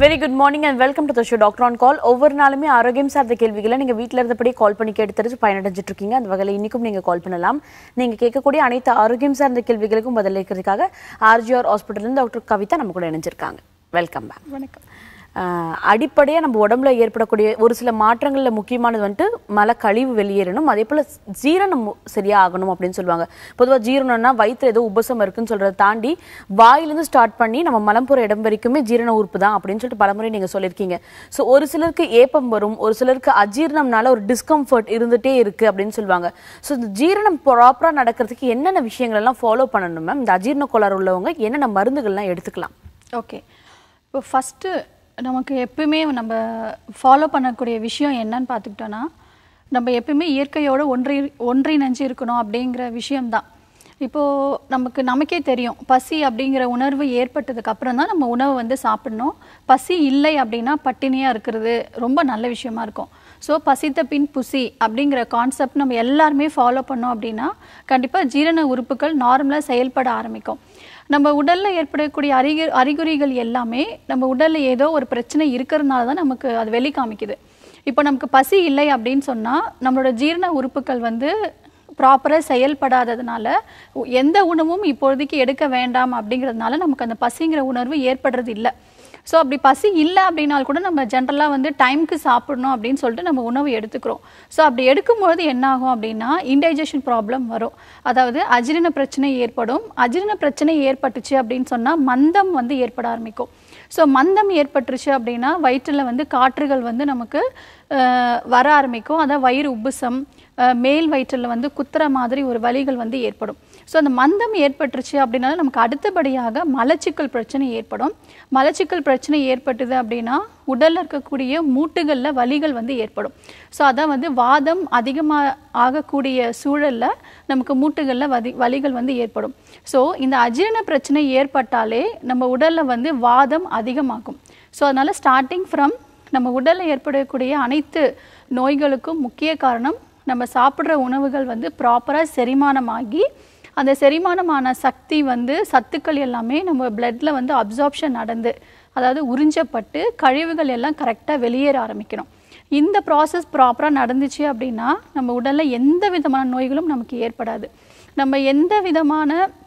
Very good morning and welcome to the show doctor on call ஒவ்வொரு நாளுமே ஆரோக்கியம் சார்ந்த கேள்விகளை நீங்கள் வீட்டில் இருந்தபடி கால் பண்ணி கேட்டு தெரிஞ்சு பயனடைஞ்சிட்டு இருக்கீங்க அந்த வகையில் இன்னைக்கும் நீங்கள் கால் பண்ணலாம் நீங்கள் கேட்கக்கூடிய அனைத்து ஆரோக்கியம் சார்ந்த கேள்விகளுக்கும் பதிலளிக்கிறதுக்காக ஆர்ஜிஆர் ஹாஸ்பிட்டல்லேருந்து டாக்டர் கவிதா நம்ம கூட இணைஞ்சிருக்காங்க வெல்கம் மேம் வணக்கம் அடிப்படையாக நம்ம உடம்புல ஏற்படக்கூடிய ஒரு சில மாற்றங்களில் முக்கியமானது வந்துட்டு மல கழிவு வெளியேறணும் அதே போல் ஜீரணம் சரியா ஆகணும் அப்படின்னு சொல்லுவாங்க பொதுவாக ஜீரணம்னா வயிற்றுல ஏதோ உபசம் இருக்குன்னு சொல்றதை தாண்டி வாயிலிருந்து ஸ்டார்ட் பண்ணி நம்ம மலம் போகிற இடம் வரைக்குமே ஜீரண உறுப்பு தான் அப்படின்னு சொல்லிட்டு பலமுறை நீங்கள் சொல்லியிருக்கீங்க ஸோ ஒரு சிலருக்கு ஏப்பம் வரும் ஒரு சிலருக்கு அஜீரணம்னால ஒரு டிஸ்கம்ஃபர்ட் இருந்துகிட்டே இருக்கு அப்படின்னு சொல்லுவாங்க ஸோ இந்த ஜீரணம் ப்ராப்பராக நடக்கிறதுக்கு என்னென்ன விஷயங்கள் எல்லாம் ஃபாலோ பண்ணணும் மேம் இந்த அஜீரண கோளாறு உள்ளவங்க என்னென்ன மருந்துகள்லாம் எடுத்துக்கலாம் ஓகே இப்போ ஃபஸ்ட்டு நமக்கு எப்பவுமே நம்ம ஃபாலோ பண்ணக்கூடிய விஷயம் என்னன்னு பார்த்துக்கிட்டோன்னா நம்ம எப்பவுமே இயற்கையோட ஒன்றி ஒன்றிணைஞ்சு இருக்கணும் அப்படிங்கிற விஷயம்தான் இப்போது நமக்கு நமக்கே தெரியும் பசி அப்படிங்கிற உணர்வு ஏற்பட்டதுக்கு அப்புறம் தான் நம்ம உணவை வந்து சாப்பிடணும் பசி இல்லை அப்படின்னா பட்டினியாக இருக்கிறது ரொம்ப நல்ல விஷயமா இருக்கும் ஸோ பசித்த பின் புசி அப்படிங்கிற கான்செப்ட் நம்ம எல்லாருமே ஃபாலோ பண்ணோம் அப்படின்னா கண்டிப்பாக ஜீரண உறுப்புகள் நார்மலாக செயல்பட ஆரம்பிக்கும் நம்ம உடல்ல ஏற்படக்கூடிய அறிகு அறிகுறிகள் எல்லாமே நம்ம உடல்ல ஏதோ ஒரு பிரச்சனை இருக்கிறதுனால தான் நமக்கு அது வெளி காமிக்குது இப்போ நமக்கு பசி இல்லை அப்படின்னு சொன்னா நம்மளோட ஜீரண உறுப்புகள் வந்து ப்ராப்பராக செயல்படாததுனால உ- எந்த உணவும் இப்பொழுதைக்கு எடுக்க வேண்டாம் அப்படிங்கிறதுனால நமக்கு அந்த பசிங்கிற உணர்வு ஏற்படுறது இல்லை ஸோ அப்படி பசி இல்லை அப்படின்னால் கூட நம்ம ஜென்ரலாக வந்து டைம்க்கு சாப்பிடணும் அப்படின்னு சொல்லிட்டு நம்ம உணவு எடுத்துக்கிறோம் ஸோ அப்படி எடுக்கும்பொழுது என்ன ஆகும் அப்படின்னா இன்டைஜஷன் ப்ராப்ளம் வரும் அதாவது அஜீரண பிரச்சனை ஏற்படும் அஜீரண பிரச்சனை ஏற்பட்டுச்சு அப்படின்னு சொன்னால் மந்தம் வந்து ஏற்பட ஆரம்பிக்கும் ஸோ மந்தம் ஏற்பட்டுருச்சு அப்படின்னா வயிற்றில் வந்து காற்றுகள் வந்து நமக்கு அஹ், வர ஆரம்பிக்கும் அதான் வயிறு உப்புசம் அஹ், மேல் வயிற்றில் வந்து குத்துற மாதிரி ஒரு வலிகள் வந்து ஏற்படும் ஸோ அந்த மந்தம் ஏற்பட்டுருச்சு அப்படின்னால நமக்கு அடுத்தபடியாக மலச்சிக்கல் பிரச்சனை ஏற்படும் மலச்சிக்கல் பிரச்சனை ஏற்பட்டுது அப்படின்னா உடல்ல இருக்கக்கூடிய மூட்டுகளில் வலிகள் வந்து ஏற்படும் ஸோ அதான் வந்து வாதம் அதிகமாக ஆகக்கூடிய சூழல்ல நமக்கு மூட்டுகளில் வதி வலிகள் வந்து ஏற்படும் ஸோ இந்த அஜீரண பிரச்சனை ஏற்பட்டாலே நம்ம உடல்ல வந்து வாதம் அதிகமாகும் ஸோ அதனால ஸ்டார்டிங் ஃப்ரம் நம்ம உடல்ல ஏற்படக்கூடிய அனைத்து நோய்களுக்கும் முக்கிய காரணம் நம்ம சாப்பிட்ற உணவுகள் வந்து ப்ராப்பராக செரிமானமாகி அந்த செரிமானமான சக்தி வந்து சத்துக்கள் எல்லாமே நம்ம பிளட்ல வந்து அப்சார்ப்ஷன் நடந்து அதாவது உறிஞ்சப்பட்டு கழிவுகள் எல்லாம் கரெக்டாக வெளியேற ஆரம்பிக்கணும் இந்த ப்ராசஸ் ப்ராப்பராக நடந்துச்சு அப்படின்னா நம்ம உடலில் எந்த விதமான நோய்களும் நமக்கு ஏற்படாது நம்ம எந்த விதமான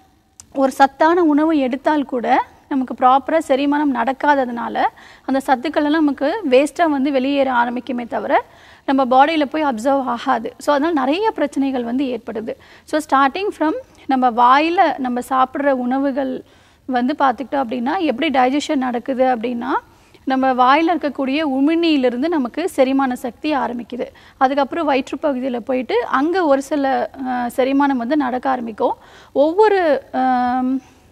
ஒரு சத்தான உணவு எடுத்தால் கூட நமக்கு ப்ராப்பராக செரிமானம் நடக்காததுனால அந்த சத்துக்கள் எல்லாம் நமக்கு வேஸ்ட்டாக வந்து வெளியேற ஆரம்பிக்குமே தவிர நம்ம பாடியில் போய் அப்சர்வ் ஆகாது ஸோ அதனால் நிறைய பிரச்சனைகள் வந்து ஏற்படுது ஸோ ஸ்டார்டிங் ஃப்ரம் நம்ம வாயில் நம்ம சாப்பிட்ற உணவுகள் வந்து பார்த்துக்கிட்டோம் அப்படின்னா எப்படி டைஜஷன் நடக்குது அப்படின்னா நம்ம வாயில் இருக்கக்கூடிய உமிழ்நீரிலிருந்து நமக்கு செரிமான சக்தி ஆரம்பிக்குது அதுக்கப்புறம் வயிற்றுப்பகுதியில் போயிட்டு அங்கே ஒரு சில அஹ், செரிமானம் வந்து நடக்க ஆரம்பிக்கும் ஒவ்வொரு ஆம்,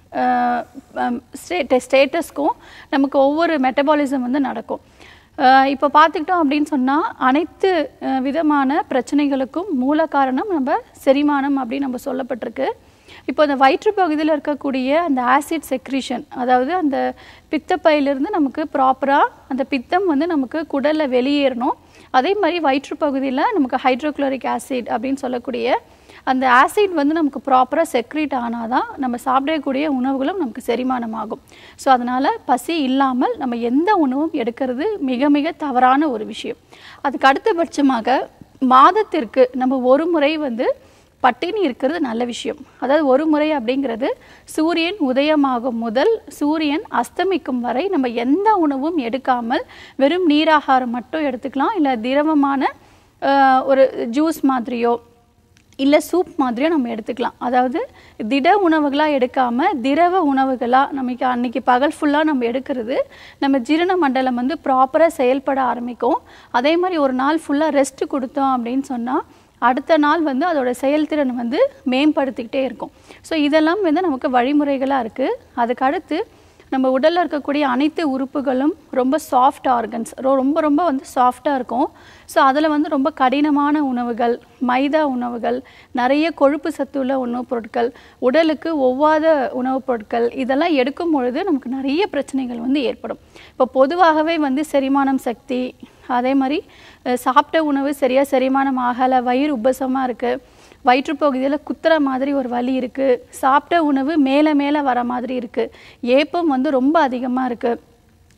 ஸ்டே ஸ்டேட்டஸ்க்கும் நமக்கு ஒவ்வொரு மெட்டபாலிசம் வந்து நடக்கும் அஹ் இப்போ பார்த்துக்கிட்டோம் அப்படின்னு சொன்னால் அனைத்து அஹ், விதமான பிரச்சனைகளுக்கும் மூல காரணம் நம்ம செரிமானம் அப்படின்னு நம்ம சொல்லப்பட்டிருக்கு இப்போ அந்த வயிற்றுப்பகுதியில் இருக்கக்கூடிய அந்த ஆசிட் செக்ரீஷன் அதாவது அந்த பித்தப்பையிலிருந்து நமக்கு ப்ராப்பராக அந்த பித்தம் வந்து நமக்கு குடலில் வெளியேறணும் அதே மாதிரி வயிற்றுப்பகுதியில் நமக்கு ஹைட்ரோக்ளோரிக் ஆசிட் அப்படின்னு சொல்லக்கூடிய அந்த ஆசிட் வந்து நமக்கு ப்ராப்பராக செக்ரீட் ஆனால் தான் நம்ம சாப்பிடக்கூடிய உணவுகளும் நமக்கு செரிமானமாகும் ஸோ அதனால் பசி இல்லாமல் நம்ம எந்த உணவும் எடுக்கிறது மிக மிக தவறான ஒரு விஷயம் அதுக்கு அடுத்தபட்சமாக மாதத்திற்கு நம்ம ஒரு முறை வந்து பட்டினி இருக்கிறது நல்ல விஷயம் அதாவது ஒரு முறை அப்படிங்கிறது சூரியன் உதயமாகும் முதல் சூரியன் அஸ்தமிக்கும் வரை நம்ம எந்த உணவும் எடுக்காமல் வெறும் நீராகாரம் மட்டும் எடுத்துக்கலாம் இல்லை திரவமான ஆஹ், ஒரு ஜூஸ் மாதிரியோ இல்லை சூப் மாதிரியோ நம்ம எடுத்துக்கலாம் அதாவது திட உணவுகளாக எடுக்காமல் திரவ உணவுகளாக நமக்கு அன்னைக்கு பகல் ஃபுல்லாக நம்ம எடுக்கிறது நம்ம ஜீரண மண்டலம் வந்து ப்ராப்பராக செயல்பட ஆரம்பிக்கும் அதே மாதிரி ஒரு நாள் ஃபுல்லாக ரெஸ்ட் கொடுத்தோம் அப்படின்னு சொன்னால் அடுத்த நாள் வந்து அதோட செயல்திறன் வந்து மேம்படுத்திக்கிட்டே இருக்கும் ஸோ இதெல்லாம் வந்து நமக்கு வழிமுறைகளாக இருக்குது அதுக்கு அடுத்து நம்ம உடலில் இருக்கக்கூடிய அனைத்து உறுப்புகளும் ரொம்ப சாஃப்ட் ஆர்கன்ஸ் ரொம்ப ரொம்ப வந்து சாஃப்டாக இருக்கும் ஸோ அதில் வந்து ரொம்ப கடினமான உணவுகள் மைதா உணவுகள் நிறைய கொழுப்பு சத்துள்ள உணவுப் பொருட்கள் உடலுக்கு ஒவ்வாத உணவுப் பொருட்கள் இதெல்லாம் எடுக்கும் பொழுது நமக்கு நிறைய பிரச்சனைகள் வந்து ஏற்படும் இப்போ பொதுவாகவே வந்து செரிமானம் சக்தி அதே மாதிரி அஹ், சாப்பிட்ட உணவு சரியாக செரிமானம் ஆகலை வயிறு உப்பசமாக இருக்குது வயிற்றுப்பகுதியில் குத்துற மாதிரி ஒரு வலி இருக்குது சாப்பிட்ட உணவு மேலே மேலே வர மாதிரி இருக்குது ஏப்பம் வந்து ரொம்ப அதிகமாக இருக்குது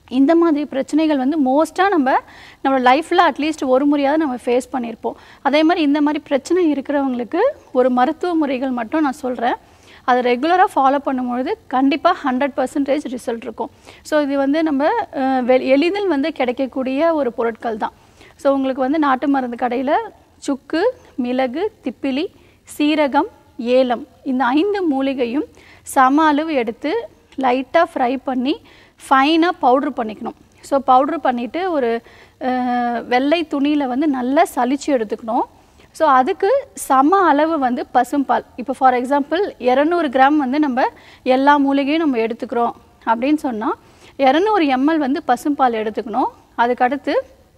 இந்த மாதிரி பிரச்சனைகள் வந்து மோஸ்ட்டாக நம்ம நம்ம லைஃப்பில் அட்லீஸ்ட் ஒரு முறையாவது நம்ம ஃபேஸ் பண்ணியிருப்போம் அதே மாதிரி இந்த மாதிரி பிரச்சனை இருக்கிறவங்களுக்கு ஒரு மருத்துவ முறைகள் மட்டும் நான் சொல்கிறேன் அதை ரெகுலராக ஃபாலோ பண்ணும்பொழுது கண்டிப்பாக ஹண்ட்ரட் பர்சன்டேஜ் ரிசல்ட் இருக்கும் ஸோ இது வந்து நம்ம அஹ், வெ- எளிதில் வந்து கிடைக்கக்கூடிய ஒரு பொருட்கள் தான் ஸோ உங்களுக்கு வந்து நாட்டு மருந்து கடையில் சுக்கு மிளகு திப்பிலி சீரகம் ஏலம் இந்த ஐந்து மூலிகையும் சம அளவு எடுத்து லைட்டாக ஃப்ரை பண்ணி ஃபைனாக பவுட்ரு பண்ணிக்கணும் ஸோ பவுட்ரு பண்ணிவிட்டு ஒரு அஹ், வெள்ளை துணியில் வந்து நல்லா சலிச்சு எடுத்துக்கணும் ஸோ அதுக்கு சம அளவு வந்து பசும்பால் இப்போ ஃபார் எக்ஸாம்பிள் இரநூறு கிராம் வந்து நம்ம எல்லா மூலிகையும் நம்ம எடுத்துக்கிறோம் அப்படின்னு சொன்னால் இரநூறு எம்எல் வந்து பசும்பால் எடுத்துக்கணும் அதுக்கடுத்து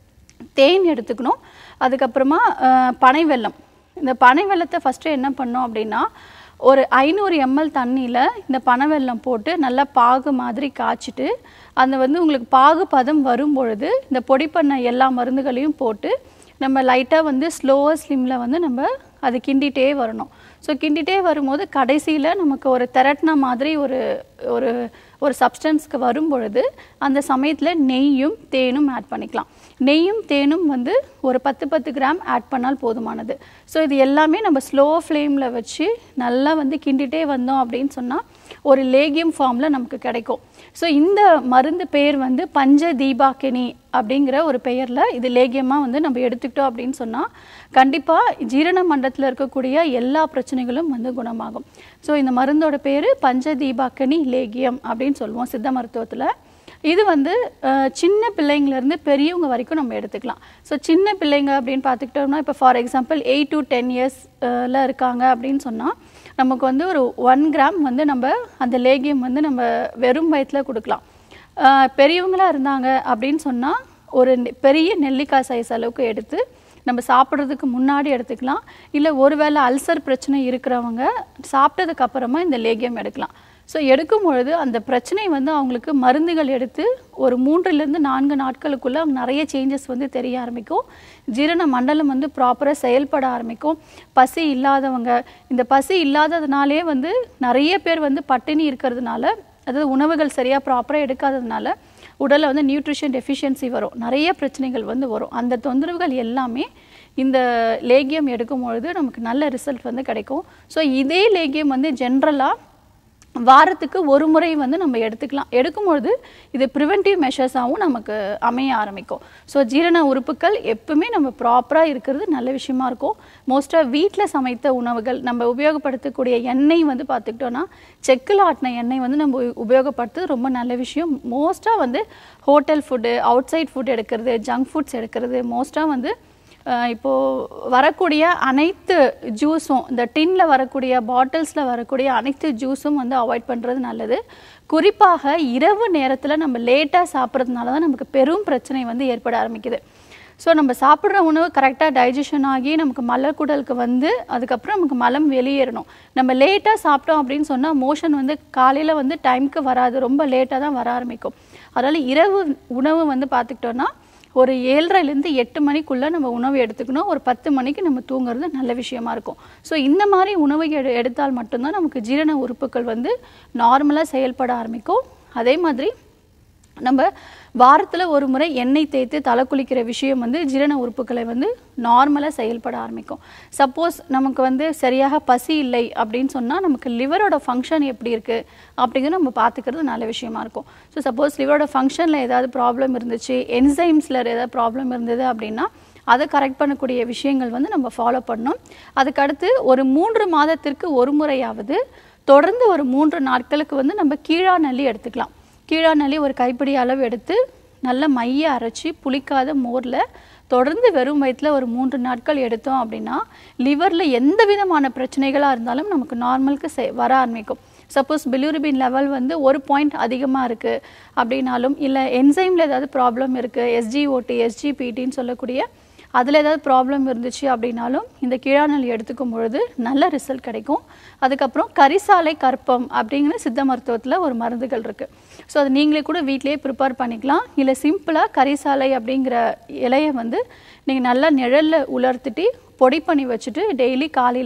தேன் எடுத்துக்கணும் அதுக்கப்புறமா அஹ், பனை வெல்லம் இந்த பனை வெல்லத்தை ஃபஸ்ட்டு என்ன பண்ணோம் அப்படின்னா ஒரு ஐநூறு எம்எல் தண்ணியில் இந்த பனை வெல்லம் போட்டு நல்லா பாகு மாதிரி காய்ச்சிட்டு அந்த வந்து உங்களுக்கு பாகு பதம் வரும் பொழுது இந்த பொடி பண்ண எல்லா மருந்துகளையும் போட்டு நம்ம லைட்டாக வந்து ஸ்லோவர் ஸ்லிம்மில் வந்து நம்ம அது கிண்டிகிட்டே வரணும் ஸோ கிண்டிகிட்டே வரும்போது கடைசியில் நமக்கு ஒரு திரட்டின மாதிரி ஒரு ஒரு ஒரு சப்ஸ்டன்ஸ்க்கு வரும் பொழுது அந்த சமயத்தில் நெய்யும் தேனும் ஆட் பண்ணிக்கலாம் நெய்யும் தேனும் வந்து ஒரு பத்து பத்து கிராம் ஆட் பண்ணால் போதுமானது ஸோ இது எல்லாமே நம்ம ஸ்லோ ஃப்ளேமில் வச்சு நல்லா வந்து கிண்டிகிட்டே வந்தோம் அப்படின்னு சொன்னால் ஒரு லேகியம் ஃபார்மில் நமக்கு கிடைக்கும் ஸோ இந்த மருந்து பேர் வந்து பஞ்ச தீபாக்கினி அப்படிங்கிற ஒரு பெயரில் இது லேகியமாக வந்து நம்ம எடுத்துக்கிட்டோம் அப்படின்னு சொன்னால் கண்டிப்பாக ஜீரண மண்டலத்தில் இருக்கக்கூடிய எல்லா பிரச்சனைகளும் வந்து குணமாகும் ஸோ இந்த மருந்தோட பேர் பஞ்ச தீபாக்கனி லேகியம் அப்படின்னு சொல்லுவோம் சித்த மருத்துவத்தில் இது வந்து அஹ், சின்ன பிள்ளைங்கள்லேருந்து பெரியவங்க வரைக்கும் நம்ம எடுத்துக்கலாம் ஸோ சின்ன பிள்ளைங்க அப்படின்னு பார்த்துக்கிட்டோம்னா இப்போ for example eight to ten இயர்ஸ்ல இருக்காங்க அப்படின்னு சொன்னால் நமக்கு வந்து ஒரு ஒன் கிராம் வந்து நம்ம அந்த லேகியம் வந்து நம்ம வெறும் வயிற்றில் கொடுக்கலாம் அஹ், பெரியவங்களா இருந்தாங்க அப்படின்னு சொன்னால் ஒரு நெ- பெரிய நெல்லிக்காய் சைஸ் அளவுக்கு எடுத்து நம்ம சாப்பிட்றதுக்கு முன்னாடி எடுத்துக்கலாம் இல்லை ஒருவேளை அல்சர் பிரச்சனை இருக்கிறவங்க சாப்பிட்டதுக்கு அப்புறமா இந்த லேகியம் எடுக்கலாம் ஸோ எடுக்கும் பொழுது அந்த பிரச்சனை வந்து அவங்களுக்கு மருந்துகள் எடுத்து ஒரு மூன்றிலிருந்து நான்கு நாட்களுக்குள்ள அவங்க நிறைய சேஞ்சஸ் வந்து தெரிய ஆரம்பிக்கும் ஜீரண மண்டலம் வந்து ப்ராப்பராக செயல்பட ஆரம்பிக்கும் பசி இல்லாதவங்க இந்த பசி இல்லாததுனாலே வந்து நிறைய பேர் வந்து பட்டினி இருக்கிறதுனால அதாவது உணவுகள் சரியாக ப்ராப்பராக எடுக்காததுனால உடலில் வந்து நியூட்ரிஷன் டெஃபிஷியன்சி வரும் நிறைய பிரச்சனைகள் வந்து வரும் அந்த தொந்தரவுகள் எல்லாமே இந்த லேகியம் எடுக்கும் பொழுது நமக்கு நல்ல ரிசல்ட் வந்து கிடைக்கும் ஸோ இதே லேகியம் வந்து ஜென்ரலாக வாரத்துக்கு ஒரு முறை வந்து நம்ம எடுத்துக்கலாம் எடுக்கும்பொழுது இது ப்ரிவென்டிவ் மெஷர்ஸாகவும் நமக்கு அமைய ஆரம்பிக்கும் ஸோ ஜீரண உறுப்புகள் எப்பவுமே நம்ம ப்ராப்பராக இருக்கிறது நல்ல விஷயமா இருக்கும் மோஸ்ட்டாக வீட்டில் சமைத்த உணவுகள் நம்ம உபயோகப்படுத்தக்கூடிய எண்ணெய் வந்து பார்த்துக்கிட்டோன்னா செக்கில் ஆட்டின எண்ணெய் வந்து நம்ம உ- உபயோகப்படுத்துறது ரொம்ப நல்ல விஷயம் மோஸ்ட்டாக வந்து hotel food outside food எடுக்கிறது ஜங்க் ஃபுட்ஸ் எடுக்கிறது மோஸ்ட்டாக வந்து அஹ் இப்போ வரக்கூடிய அனைத்து ஜூஸும் இந்த டின்ல வரக்கூடிய பாட்டில்ஸில் வரக்கூடிய அனைத்து ஜூஸும் வந்து அவாய்ட் பண்ணுறது நல்லது குறிப்பாக இரவு நேரத்தில் நம்ம லேட்டாக சாப்பிட்றதுனால தான் நமக்கு பெரும் பிரச்சனை வந்து ஏற்பட ஆரம்பிக்குது ஸோ நம்ம சாப்பிட்ற உணவு கரெக்டாக டைஜஷன் ஆகி நமக்கு மலக்குடலுக்கு வந்து அதுக்கப்புறம் நமக்கு மலம் வெளியேறணும் நம்ம லேட்டாக சாப்பிட்டோம் அப்படின்னு சொன்னால் மோஷன் வந்து காலையில் வந்து டைம்க்கு வராது ரொம்ப லேட்டாக தான் வர ஆரம்பிக்கும் அதனால் இரவு உணவு வந்து பார்த்துக்கிட்டோன்னா ஒரு ஏழரைலேருந்து எட்டு மணிக்குள்ளே நம்ம உணவு எடுத்துக்கணும் ஒரு பத்து மணிக்கு நம்ம தூங்குறது நல்ல விஷயமா இருக்கும் ஸோ இந்த மாதிரி உணவு எடு எடுத்தால் மட்டும்தான் நமக்கு ஜீரண உறுப்புகள் வந்து நார்மலாக செயல்பட ஆரம்பிக்கும் அதே மாதிரி நம்ம வாரத்தில் ஒரு முறை எண்ணெய் தேய்த்து தலை குளிக்கிற விஷயம் வந்து ஜீரண உறுப்புகளை வந்து நார்மலாக செயல்பட ஆரம்பிக்கும் சப்போஸ் நமக்கு வந்து சரியாக பசி இல்லை அப்படின்னு சொன்னால் நமக்கு லிவரோட ஃபங்க்ஷன் எப்படி இருக்குது அப்படிங்கிறது நம்ம பார்த்துக்கிறது நல்ல விஷயமா இருக்கும் ஸோ சப்போஸ் லிவரோட ஃபங்க்ஷனில் ஏதாவது ப்ராப்ளம் இருந்துச்சு என்சைம்ஸில் ஏதாவது ப்ராப்ளம் இருந்தது அப்படின்னா அதை கரெக்ட் பண்ணக்கூடிய விஷயங்கள் வந்து நம்ம ஃபாலோ பண்ணணும் அதுக்கடுத்து ஒரு மூன்று மாதத்திற்கு ஒரு முறையாவது தொடர்ந்து ஒரு மூன்று நாட்களுக்கு வந்து நம்ம கீழா நல்லி எடுத்துக்கலாம் கீழா நல்லி ஒரு கைப்பிடி அளவு எடுத்து நல்ல மைய அரைச்சி புளிக்காத மோரில் தொடர்ந்து வெறும் வயிற்றில் ஒரு மூன்று நாட்கள் எடுத்தோம் அப்படின்னா லிவரில் எந்த விதமான பிரச்சனைகளாக இருந்தாலும் நமக்கு நார்மலுக்கு செ வர ஆரம்பிக்கும் சப்போஸ் பிலிருபின் லெவல் வந்து ஒரு பாயிண்ட் அதிகமாக இருக்குது அப்படின்னாலும் இல்லை என்சைமில் ஏதாவது ப்ராப்ளம் இருக்குது எஸ்ஜிஓடி எஸ்ஜிபிடின்னு சொல்லக்கூடிய அதில் ஏதாவது ப்ராப்ளம் இருந்துச்சு அப்படின்னாலும் இந்த கீழாநெல் எடுத்துக்கும் பொழுது நல்ல ரிசல்ட் கிடைக்கும் அதுக்கப்புறம் கரிசாலை கற்பம் அப்படிங்கிற சித்த மருத்துவத்தில் ஒரு மருந்துகள் இருக்குது ஸோ அது நீங்களே கூட வீட்டிலேயே ப்ரிப்பேர் பண்ணிக்கலாம் இல்லை சிம்பிளாக கரிசாலை அப்படிங்கிற இலையை வந்து நீங்கள் நல்லா நிழலில் உலர்த்திட்டு பொடி பண்ணி வச்சுட்டு டெய்லி காலையில்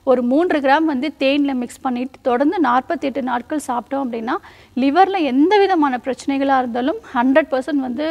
ஒரு மூன்று கிராம் வந்து தேனில் மிக்ஸ் பண்ணிட்டு தொடர்ந்து நாற்பத்தெட்டு நாட்கள் சாப்பிட்டோம் அப்படின்னா லிவரில் எந்த விதமான பிரச்சனைகளாக இருந்தாலும் ஹண்ட்ரட் பர்சன்ட் வந்து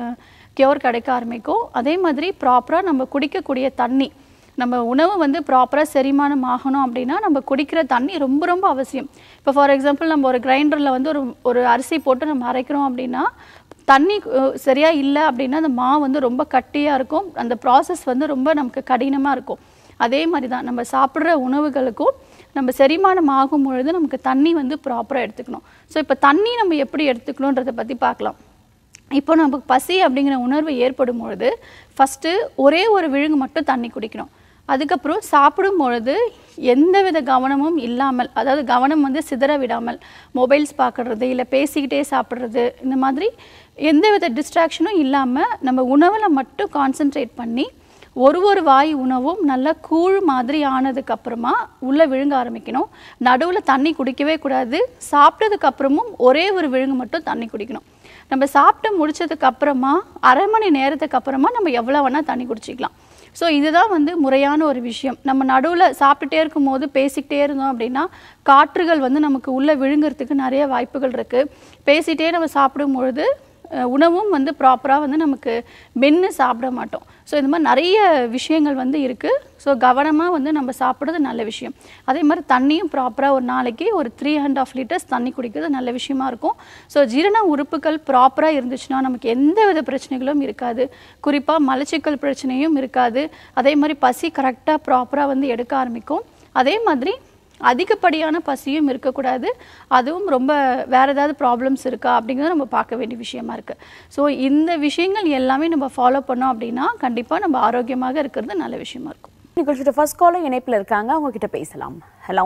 கியூர் கிடைக்க ஆரம்பிக்கும் அதே மாதிரி ப்ராப்பராக நம்ம குடிக்கக்கூடிய தண்ணி நம்ம உணவு வந்து ப்ராப்பராக செரிமானம் ஆகணும் அப்படின்னா நம்ம குடிக்கிற தண்ணி ரொம்ப ரொம்ப அவசியம் இப்போ ஃபார் எக்ஸாம்பிள் நம்ம ஒரு கிரைண்டரில் வந்து ஒரு ஒரு அரிசி போட்டு நம்ம அரைக்கிறோம் அப்படின்னா தண்ணி அஹ், சரியா இல்லை அப்படின்னா அந்த மாவு வந்து ரொம்ப கட்டியாக இருக்கும் அந்த ப்ராசஸ் வந்து ரொம்ப நமக்கு கடினமாக இருக்கும் அதே மாதிரி தான் நம்ம சாப்பிட்ற உணவுகளுக்கும் நம்ம செரிமானம் ஆகும் பொழுது நமக்கு தண்ணி வந்து ப்ராப்பராக எடுத்துக்கணும் ஸோ இப்போ தண்ணி நம்ம எப்படி எடுத்துக்கணுன்றதை பற்றி பார்க்கலாம் இப்போ நமக்கு பசி அப்படிங்கிற உணர்வு ஏற்படும் பொழுது ஃபஸ்ட்டு ஒரே ஒரு விழுங்கு மட்டும் தண்ணி குடிக்கணும் அதுக்கப்புறம் சாப்பிடும் பொழுது எந்தவித கவனமும் இல்லாமல் அதாவது கவனம் வந்து சிதற விடாமல் மொபைல்ஸ் பார்க்கறது இல்லை பேசிக்கிட்டே சாப்பிட்றது இந்த மாதிரி எந்தவித டிஸ்ட்ராக்ஷனும் இல்லாமல் நம்ம உணவில் மட்டும் கான்சென்ட்ரேட் பண்ணி ஒரு ஒரு வாய் உணவும் நல்லா கூழ் மாதிரி ஆனதுக்கு அப்புறமா உள்ள விழுங்க ஆரம்பிக்கணும் நடுவில் தண்ணி குடிக்கவே கூடாது சாப்பிட்டதுக்கு அப்புறமும் ஒரே ஒரு விழுங்கு மட்டும் தண்ணி குடிக்கணும் நம்ம சாப்பிட்டு முடிச்சதுக்கு அப்புறமா அரை மணி நேரத்துக்கு அப்புறமா நம்ம எவ்வளோ வேணால் தண்ணி குடிச்சிக்கலாம் ஸோ இதுதான் வந்து முறையான ஒரு விஷயம் நம்ம நடுவில் சாப்பிட்டுட்டே இருக்கும்போது பேசிக்கிட்டே இருந்தோம் அப்படின்னா காற்றுகள் வந்து நமக்கு உள்ளே விழுங்குறதுக்கு நிறைய வாய்ப்புகள் இருக்குது பேசிகிட்டே நம்ம சாப்பிடும் பொழுது அஹ், உணவும் வந்து ப்ராப்பராக வந்து நமக்கு மென்று சாப்பிட மாட்டோம் ஸோ இந்த மாதிரி நிறைய விஷயங்கள் வந்து இருக்குது ஸோ கவனமாக வந்து நம்ம சாப்பிட்றது நல்ல விஷயம் அதே மாதிரி தண்ணியும் ப்ராப்பராக ஒரு நாளைக்கு ஒரு த்ரீ அண்ட் ஆஃப் லிட்டர்ஸ் தண்ணி குடிக்கிறது நல்ல விஷயமா இருக்கும் ஸோ ஜீரண உறுப்புகள் ப்ராப்பராக இருந்துச்சுன்னா நமக்கு எந்த வித பிரச்சனைகளும் இருக்காது குறிப்பாக மலச்சிக்கல் பிரச்சனையும் இருக்காது அதே மாதிரி பசி கரெக்டாக ப்ராப்பராக வந்து எடுக்க ஆரம்பிக்கும் அதே மாதிரி அதிகப்படியான பசியும் இருக்கக்கூடாது அதுவும் ரொம்ப வேற ஏதாவது ப்ராப்ளம்ஸ் இருக்கா அப்படிங்கிறத நம்ம பார்க்க வேண்டிய விஷயமா இருக்கு ஸோ இந்த விஷயங்கள் எல்லாமே நம்ம ஃபாலோ பண்ணோம் அப்படின்னா கண்டிப்பாக நம்ம ஆரோக்கியமாக இருக்கிறது நல்ல விஷயமா இருக்கும் நிகழ்ச்சியோட ஃபர்ஸ்ட் காலர் இணைப்புல இருக்காங்க அவங்க கிட்ட பேசலாம் ஹலோ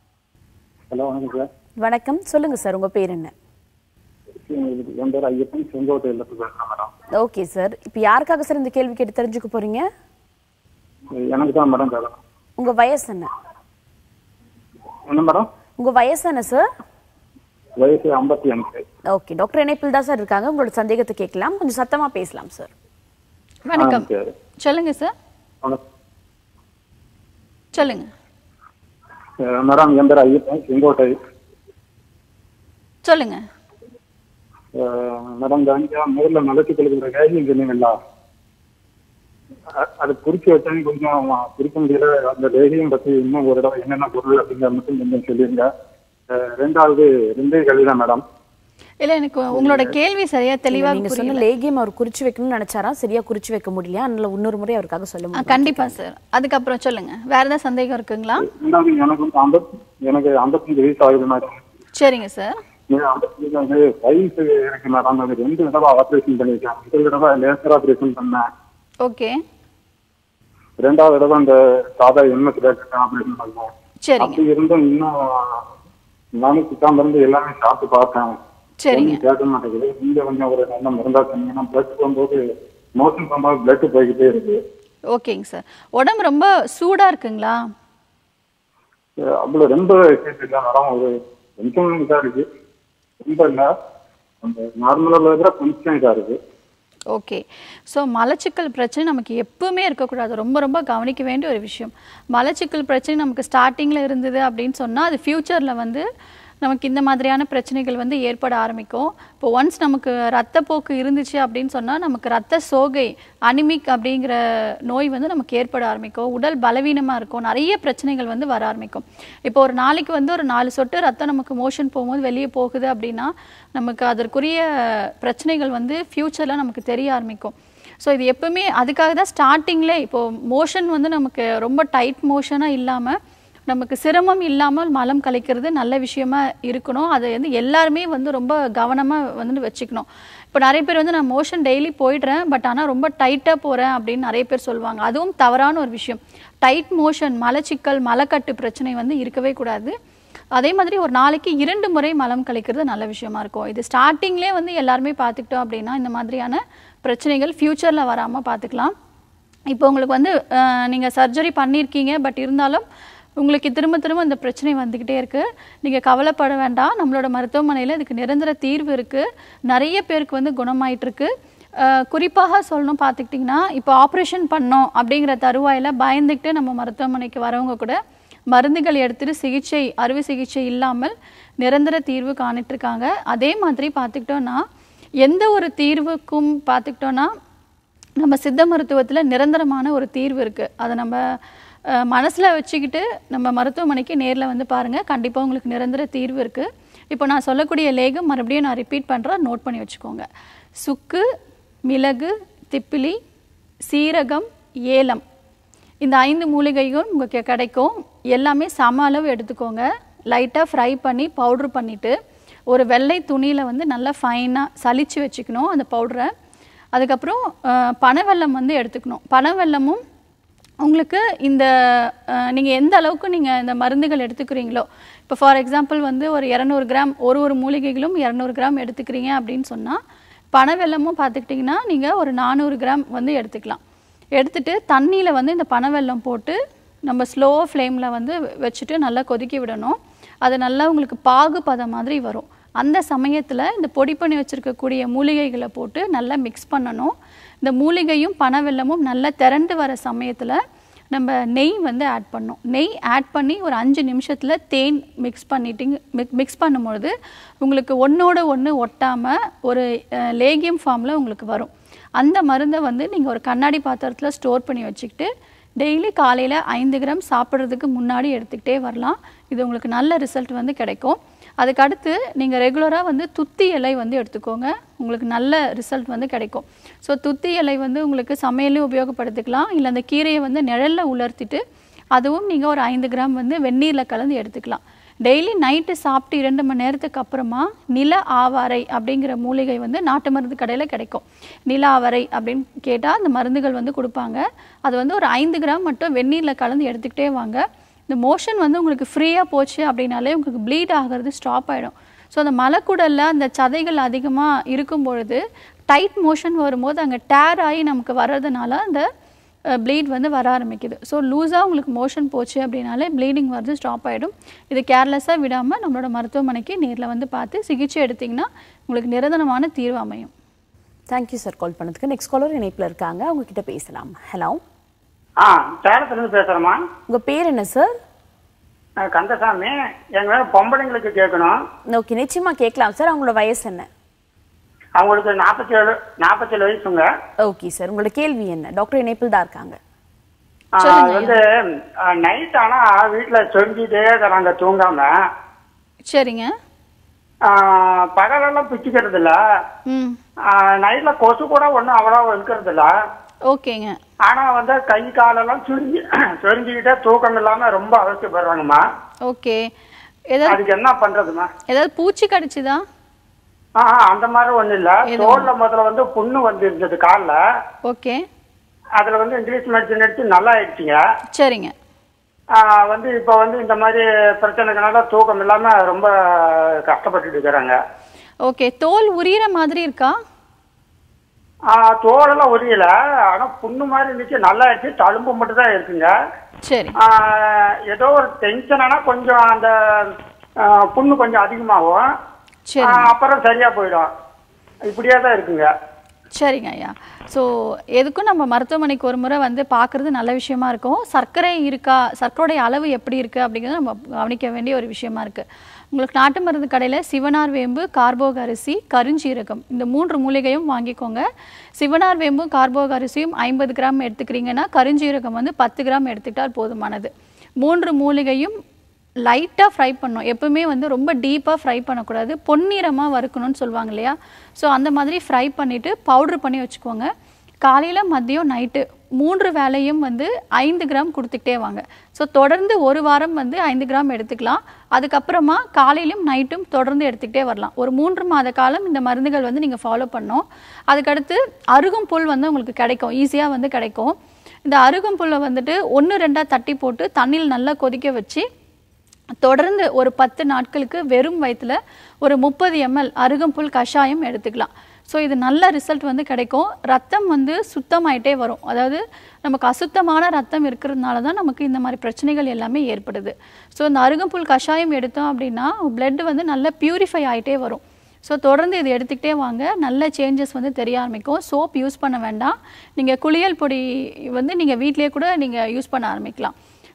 ஹலோ வணக்கம் சார் வணக்கம் சொல்லுங்க சார் உங்க பேர் என்ன என் பேர் ஐயப்பன் செங்கோட்டையில் பேசுகிறேன் மேடம் ஓகே சார் இப்போ யாருக்காக சார் இந்த கேள்வி கேட்டு தெரிஞ்சுக்க போறீங்க எனக்கு தான் மேடம் கேட்கணும் உங்க வயசு என்ன என்ன மேடம் உங்க வயசு என்ன சார் வயசு ஐம்பத்தி அஞ்சு ஓகே டாக்டர் இணைப்பில் தான் சார் இருக்காங்க உங்களோட சந்தேகத்தை கேட்கலாம் கொஞ்சம் சத்தமா பேசலாம் சார் வணக்கம் ஆ, சரி. சொல்லுங்க சார் வணக்கம். சொல்லுங்க அஹ் மேடம் என் பேர் ஐயப்பன் செங்கோட்டை சொல்லுங்க அஹ் மேடம் இந்த அஞ்சா முதல்ல மலர்ச்சி கழுகுற கைலிங் சொன்னீங்களா அ- அது குறிச்சு வச்சாங்க கொஞ்சம் குறிக்க முடியல அந்த லேகியம் பத்தி இன்னும் ஒரு இடம் என்னென்ன பொருள் அப்படிங்கிற மட்டும் கொஞ்சம் சொல்லிருங்க அஹ் ரெண்டாவது ரெண்டே கல்வி தான் மேடம் இல்ல எனக்கு உங்களோட கேள்வி சரியா தெளிவா நீங்க சொன்ன புரியல லேகியம் அவர் குறிச்சு வைக்கணும்னு நினைச்சாரா சரியா குறிச்சு வைக்க முடியல அதனால இன்னொரு முறை அவருக்காக சொல்ல ஆ, முடியும் கண்டிப்பா சார் அதுக்கப்புறம் சொல்லுங்க வேற ஏதாவது சந்தேகம் இருக்குங்களா ரெண்டாவது எனக்கு வந்து ஐம்பத்தி எனக்கு ஐம்பத்தஞ்சு வயசு ஆகுது மேடம் சரிங்க சார் வந்து வயசு இருக்கு மேடம் அது ரெண்டு தடவை ஆப்ரேஷன் பண்ணிருக்கேன் முதல் தடவை லேசர் ஆப்ரேஷன் பண்ணேன் ஓகே ரெண்டாவது தடவை அந்த சாதா எம்எஸ் லேசர் ஆப்ரேஷன் பண்ணேன் சரிங்க அப்படி இருந்தும் இன்னும் நானும் சித்தாம இருந்து எல்லாமே சாப்பிட்டு பார்த்தேன் சரிங்க ஒண்ணும் கேட்க மாட்டேங்குது நீங்க கொஞ்சம் ஒரு நல்ல மருந்தா சொன்னீங்கன்னா பிளட் போகும்போது மோஷன் போகும்போது பிளட் போய்கிட்டே இருக்கு ஓகேங்க சார் உடம்பு ரொம்ப சூடா இருக்குங்களா அஹ் அவ்வளவு ரொம்ப கேட்டு இல்லை மேடம் ஒரு கொஞ்சம் இதா இருக்கு ரொம்ப இல்லை அந்த நார்மலாக விட கொஞ்சம் இதா இருக்கு ஓகே ஸோ மலச்சிக்கல் பிரச்சனை நமக்கு எப்பவுமே இருக்கக்கூடாது ரொம்ப ரொம்ப கவனிக்க வேண்டிய ஒரு விஷயம் மலச்சிக்கல் பிரச்சனை நமக்கு ஸ்டார்டிங்கில் இருந்தது அப்படின்னு சொன்னால் அது ஃப்யூச்சரில் வந்து நமக்கு இந்த மாதிரியான பிரச்சனைகள் வந்து ஏற்பட ஆரம்பிக்கும் இப்போ ஒன்ஸ் நமக்கு ரத்தப்போக்கு இருந்துச்சு அப்படின்னு சொன்னால் நமக்கு ரத்த சோகை அனிமிக் அப்படிங்கிற நோய் வந்து நமக்கு ஏற்பட ஆரம்பிக்கும் உடல் பலவீனமாக இருக்கும் நிறைய பிரச்சனைகள் வந்து வர ஆரம்பிக்கும் இப்போ ஒரு நாளைக்கு வந்து ஒரு நாலு சொட்டு ரத்தம் நமக்கு மோஷன் போகும்போது வெளியே போகுது அப்படின்னா நமக்கு அதற்குரிய பிரச்சனைகள் வந்து ஃப்யூச்சரில் நமக்கு தெரிய ஆரம்பிக்கும் ஸோ இது எப்பவுமே அதுக்காக தான் ஸ்டார்டிங்கில் இப்போ மோஷன் வந்து நமக்கு ரொம்ப டைட் மோஷனாக இல்லாமல் நமக்கு சிரமம் இல்லாமல் மலம் கலைக்கிறது நல்ல விஷயமா இருக்கணும் அதை வந்து எல்லாருமே வந்து ரொம்ப கவனமாக வந்து வச்சுக்கணும் இப்போ நிறைய பேர் வந்து நான் மோஷன் டெய்லி போயிடுறேன் பட் ஆனால் ரொம்ப டைட்டாக போகிறேன் அப்படின்னு நிறைய பேர் சொல்லுவாங்க அதுவும் தவறான ஒரு விஷயம் டைட் மோஷன் மலச்சிக்கல் மலக்கட்டு பிரச்சனை வந்து இருக்கவே கூடாது அதே மாதிரி ஒரு நாளைக்கு இரண்டு முறை மலம் கழிக்கிறது நல்ல விஷயமா இருக்கும் இது ஸ்டார்டிங்லேயே வந்து எல்லாருமே பார்த்துக்கிட்டோம் அப்படின்னா இந்த மாதிரியான பிரச்சனைகள் ஃப்யூச்சரில் வராமல் பார்த்துக்கலாம் இப்போ உங்களுக்கு வந்து நீங்கள் சர்ஜரி பண்ணியிருக்கீங்க பட் இருந்தாலும் உங்களுக்கு திரும்ப திரும்ப இந்த பிரச்சனை வந்துக்கிட்டே இருக்குது நீங்கள் கவலைப்பட வேண்டாம் நம்மளோட மருத்துவமனையில் இதுக்கு நிரந்தர தீர்வு இருக்குது நிறைய பேருக்கு வந்து குணமாயிட்டு இருக்கு அஹ் குறிப்பாக சொல்லணும் பார்த்துக்கிட்டிங்கன்னா இப்போ ஆப்ரேஷன் பண்ணோம் அப்படிங்கிற தருவாயில் பயந்துக்கிட்டு நம்ம மருத்துவமனைக்கு வரவங்க கூட மருந்துகள் எடுத்துட்டு சிகிச்சை அறுவை சிகிச்சை இல்லாமல் நிரந்தர தீர்வு காணிட்டு இருக்காங்க அதே மாதிரி பார்த்துக்கிட்டோன்னா எந்த ஒரு தீர்வுக்கும் பார்த்துக்கிட்டோன்னா நம்ம சித்த மருத்துவத்தில் நிரந்தரமான ஒரு தீர்வு இருக்குது அதை நம்ம மனசில் வச்சுக்கிட்டு நம்ம மருத்துவமனைக்கு நேரில் வந்து பாருங்கள் கண்டிப்பாக உங்களுக்கு நிரந்தர தீர்வு இருக்குது இப்போ நான் சொல்லக்கூடிய லேகம் மறுபடியும் நான் ரிப்பீட் பண்ணுறேன் நோட் பண்ணி வச்சுக்கோங்க சுக்கு மிளகு திப்பிலி சீரகம் ஏலம் இந்த ஐந்து மூலிகையும் உங்களுக்கு கிடைக்கும் எல்லாமே சம அளவு எடுத்துக்கோங்க லைட்டாக ஃப்ரை பண்ணி பவுட்ரு பண்ணிவிட்டு ஒரு வெள்ளை துணியில் வந்து நல்லா ஃபைனாக சலிச்சு வச்சுக்கணும் அந்த பவுடரை அதுக்கப்புறம் அஹ், பனவெல்லம் வந்து எடுத்துக்கணும் பனவெல்லமும் உங்களுக்கு இந்த நீங்கள் எந்த அளவுக்கு நீங்கள் இந்த மருந்துகள் எடுத்துக்கிறீங்களோ இப்போ ஃபார் எக்ஸாம்பிள் வந்து ஒரு இரநூறு கிராம் ஒரு ஒரு மூலிகைகளும் இரநூறு கிராம் எடுத்துக்கிறீங்க அப்படின்னு சொன்னால் பனவெல்லமும் பார்த்துக்கிட்டிங்கன்னா நீங்கள் ஒரு நானூறு கிராம் வந்து எடுத்துக்கலாம் எடுத்துட்டு தண்ணியில் வந்து இந்த பனவெல்லம் போட்டு நம்ம ஸ்லோ ஃப்ளேமில் வந்து வச்சுட்டு நல்லா கொதிக்க விடணும் அது நல்லா உங்களுக்கு பாகு பதம் மாதிரி வரும் அந்த சமயத்தில் இந்த பொடி பண்ணி வச்சுருக்கக்கூடிய மூலிகைகளை போட்டு நல்லா மிக்ஸ் பண்ணணும் இந்த மூலிகையும் பனவெல்லமும் நல்லா திரண்டு வர சமயத்தில் நம்ம நெய் வந்து ஆட் பண்ணோம் நெய் ஆட் பண்ணி ஒரு அஞ்சு நிமிஷத்தில் தேன் மிக்ஸ் பண்ணிட்டிங்க மிக்ஸ் பண்ணும்பொழுது உங்களுக்கு ஒன்றோட ஒன்று ஒட்டாமல் ஒரு அஹ், லேகியம் ஃபார்மில் உங்களுக்கு வரும் அந்த மருந்தை வந்து நீங்கள் ஒரு கண்ணாடி பாத்திரத்தில் ஸ்டோர் பண்ணி வச்சுக்கிட்டு டெய்லி காலையில் ஐந்து கிராம் சாப்பிட்றதுக்கு முன்னாடி எடுத்துக்கிட்டே வரலாம் இது உங்களுக்கு நல்ல ரிசல்ட் வந்து கிடைக்கும் அதுக்கு அடுத்து நீங்கள் ரெகுலராக வந்து துத்தி இலை வந்து எடுத்துக்கோங்க உங்களுக்கு நல்ல ரிசல்ட் வந்து கிடைக்கும் ஸோ துத்தி இலை வந்து உங்களுக்கு சமையலும் உபயோகப்படுத்திக்கலாம் இல்லை அந்த கீரையை வந்து நிழலில் உலர்த்திட்டு அதுவும் நீங்கள் ஒரு ஐந்து கிராம் வந்து வெந்நீரில் கலந்து எடுத்துக்கலாம் டெய்லி நைட்டு சாப்பிட்டு இரண்டு மணி நேரத்துக்கு அப்புறமா நில ஆவாரை அப்படிங்கிற மூலிகை வந்து நாட்டு மருந்து கடையில் கிடைக்கும் நில ஆவாரை அப்படின்னு கேட்டால் அந்த மருந்துகள் வந்து கொடுப்பாங்க அது வந்து ஒரு ஐந்து கிராம் மட்டும் வெந்நீரில் கலந்து எடுத்துக்கிட்டே வாங்க இந்த மோஷன் வந்து உங்களுக்கு ஃப்ரீயாக போச்சு அப்படின்னாலே உங்களுக்கு ப்ளீட் ஆகிறது ஸ்டாப் ஆகிடும் ஸோ அந்த மலைக்குடலில் அந்த சதைகள் அதிகமாக இருக்கும் பொழுது டைட் மோஷன் வரும்போது அங்கே டேர் ஆகி நமக்கு வர்றதுனால அந்த ப்ளீட் வந்து வர ஆரம்பிக்குது ஸோ லூஸாக உங்களுக்கு மோஷன் போச்சு அப்படின்னாலே ப்ளீடிங் வருது ஸ்டாப் ஆகிடும் இது கேர்லெஸ்ஸாக விடாமல் நம்மளோட மருத்துவமனைக்கு நேரில் வந்து பார்த்து சிகிச்சை எடுத்திங்கன்னா உங்களுக்கு நிரந்தரமான தீர்வு அமையும் தேங்க்யூ சார் கால் பண்ணதுக்கு நெக்ஸ்ட் காலர் இணைப்பில் இருக்காங்க அவங்க கிட்ட பேசலாம் ஹலோ ஆ சேலத்துலேருந்து பேசுகிறேம்மா உங்க பேர் என்ன சார் கந்தசாமி எங்கள் மேலே பொம்பளைங்களுக்கு கேட்கணும் ஓகே நிச்சயமா கேட்கலாம் சார் அவங்களோட வயசு என்ன அவங்களுக்கு நாற்பத்தி ஏழு நாற்பத்தேழு வயசுங்க ஓகே சார் உங்களோட கேள்வி என்ன டாக்டர் இணைப்பில் தான் இருக்காங்க ஆ, அது வந்து நைட் ஆனால் வீட்டில் சொரிஞ்சிட்டே இருக்கிறாங்க தூங்காம சரிங்க ஆ, பகலெல்லாம் பிச்சுக்கிறது இல்ல ம் நைட்டில் கொசு கூட ஒன்றும் அவ்வளோ இருக்கிறது இல்ல ஓகேங்க ஆனால் வந்து கை காலெல்லாம் சுருங்கி சொரிஞ்சிக்கிட்டே தூக்கம் இல்லாமல் ரொம்ப அவசியப்படுறாங்கம்மா ஓகே ஏதாவது அதுக்கு என்ன பண்ணுறதுமா ஏதாவது பூச்சி கடிச்சுதா ஆ அந்த மாதிரி ஒன்றும் இல்லை தோல்ல முதல்ல வந்து புண்ணு வந்து இருந்தது காலில் ஓகே அதுல வந்து இங்கிலீஷ் மெடிசன் எடுத்து நல்லா ஆயிடுச்சுங்க சரிங்க ஆஹ் வந்து இப்போ வந்து இந்த மாதிரி பிரச்சனைகளால தூக்கம் இல்லாம ரொம்ப கஷ்டப்பட்டுட்டு இருக்கிறாங்க ஓகே தோல் உரியிற மாதிரி இருக்கா ஆஹ் தோலெல்லாம் உரியல ஆனா புண்ணு மாதிரி இருந்துச்சு நல்லா ஆயிடுச்சு தழும்பு மட்டும் தான் இருக்குங்க சரி ஆஹ் ஏதோ ஒரு டென்ஷனானா கொஞ்சம் அந்த ஆஹ் புண்ணு கொஞ்சம் அதிகமாகும் சரி ஆஹ் அப்புறம் சரியா போயிடும் இப்படியே தான் இருக்குங்க சரிங்க ஐயா ஸோ எதுக்கும் நம்ம மருத்துவமனைக்கு ஒரு முறை வந்து பார்க்குறது நல்ல விஷயமா இருக்கும் சர்க்கரை இருக்கா சர்க்கரையோடைய அளவு எப்படி இருக்குது அப்படிங்கிறது நம்ம கவனிக்க வேண்டிய ஒரு விஷயமா இருக்குது உங்களுக்கு நாட்டு மருந்து கடையில் சிவனார் வேம்பு கார்போக அரிசி கருஞ்சீரகம் இந்த மூன்று மூலிகையும் வாங்கிக்கோங்க சிவனார் வேம்பும் கார்போக அரிசியும் ஐம்பது கிராம் எடுத்துக்கிறீங்கன்னா கருஞ்சீரகம் வந்து பத்து கிராம் எடுத்துக்கிட்டால் போதுமானது மூன்று மூலிகையும் லைட்டாக ஃப்ரை பண்ணணும் எப்பவுமே வந்து ரொம்ப டீப்பாக ஃப்ரை பண்ணக்கூடாது பொன்னிறமாக வறுக்கணும்னு சொல்லுவாங்க இல்லையா ஸோ அந்த மாதிரி ஃப்ரை பண்ணிவிட்டு பவுட்ரு பண்ணி வச்சுக்கோங்க காலையில் மதியம் நைட்டு மூன்று வேளையும் வந்து ஐந்து கிராம் கொடுத்துக்கிட்டே வாங்க ஸோ தொடர்ந்து ஒரு வாரம் வந்து ஐந்து கிராம் எடுத்துக்கலாம் அதுக்கப்புறமா காலையிலும் நைட்டும் தொடர்ந்து எடுத்துக்கிட்டே வரலாம் ஒரு மூன்று மாத காலம் இந்த மருந்துகள் வந்து நீங்கள் ஃபாலோ பண்ணோம் அதுக்கடுத்து அருகம்புல் வந்து உங்களுக்கு கிடைக்கும் ஈஸியாக வந்து கிடைக்கும் இந்த அருகம்புல்லை வந்துட்டு ஒன்று ரெண்டாக தட்டி போட்டு தண்ணியில் நல்லா கொதிக்க வச்சு தொடர்ந்து ஒரு பத்து நாட்களுக்கு வெறும் வயிற்றுல ஒரு முப்பது எம்எல் அருகம்புல் கஷாயம் எடுத்துக்கலாம் ஸோ இது நல்ல ரிசல்ட் வந்து கிடைக்கும் ரத்தம் வந்து சுத்தமாயிட்டே வரும் அதாவது நமக்கு அசுத்தமான ரத்தம் இருக்கிறதுனால தான் நமக்கு இந்த மாதிரி பிரச்சனைகள் எல்லாமே ஏற்படுது ஸோ இந்த அருகம்புல் கஷாயம் எடுத்தோம் அப்படின்னா blood வந்து நல்லா பியூரிஃபை ஆயிட்டே வரும் ஸோ தொடர்ந்து இது எடுத்துக்கிட்டே வாங்க நல்ல சேஞ்சஸ் வந்து தெரிய ஆரம்பிக்கும் சோப் யூஸ் பண்ண வேண்டாம் நீங்கள் குளியல் பொடி வந்து நீங்கள் வீட்டிலேயே கூட நீங்கள் யூஸ் பண்ண ஆரம்பிக்கலாம்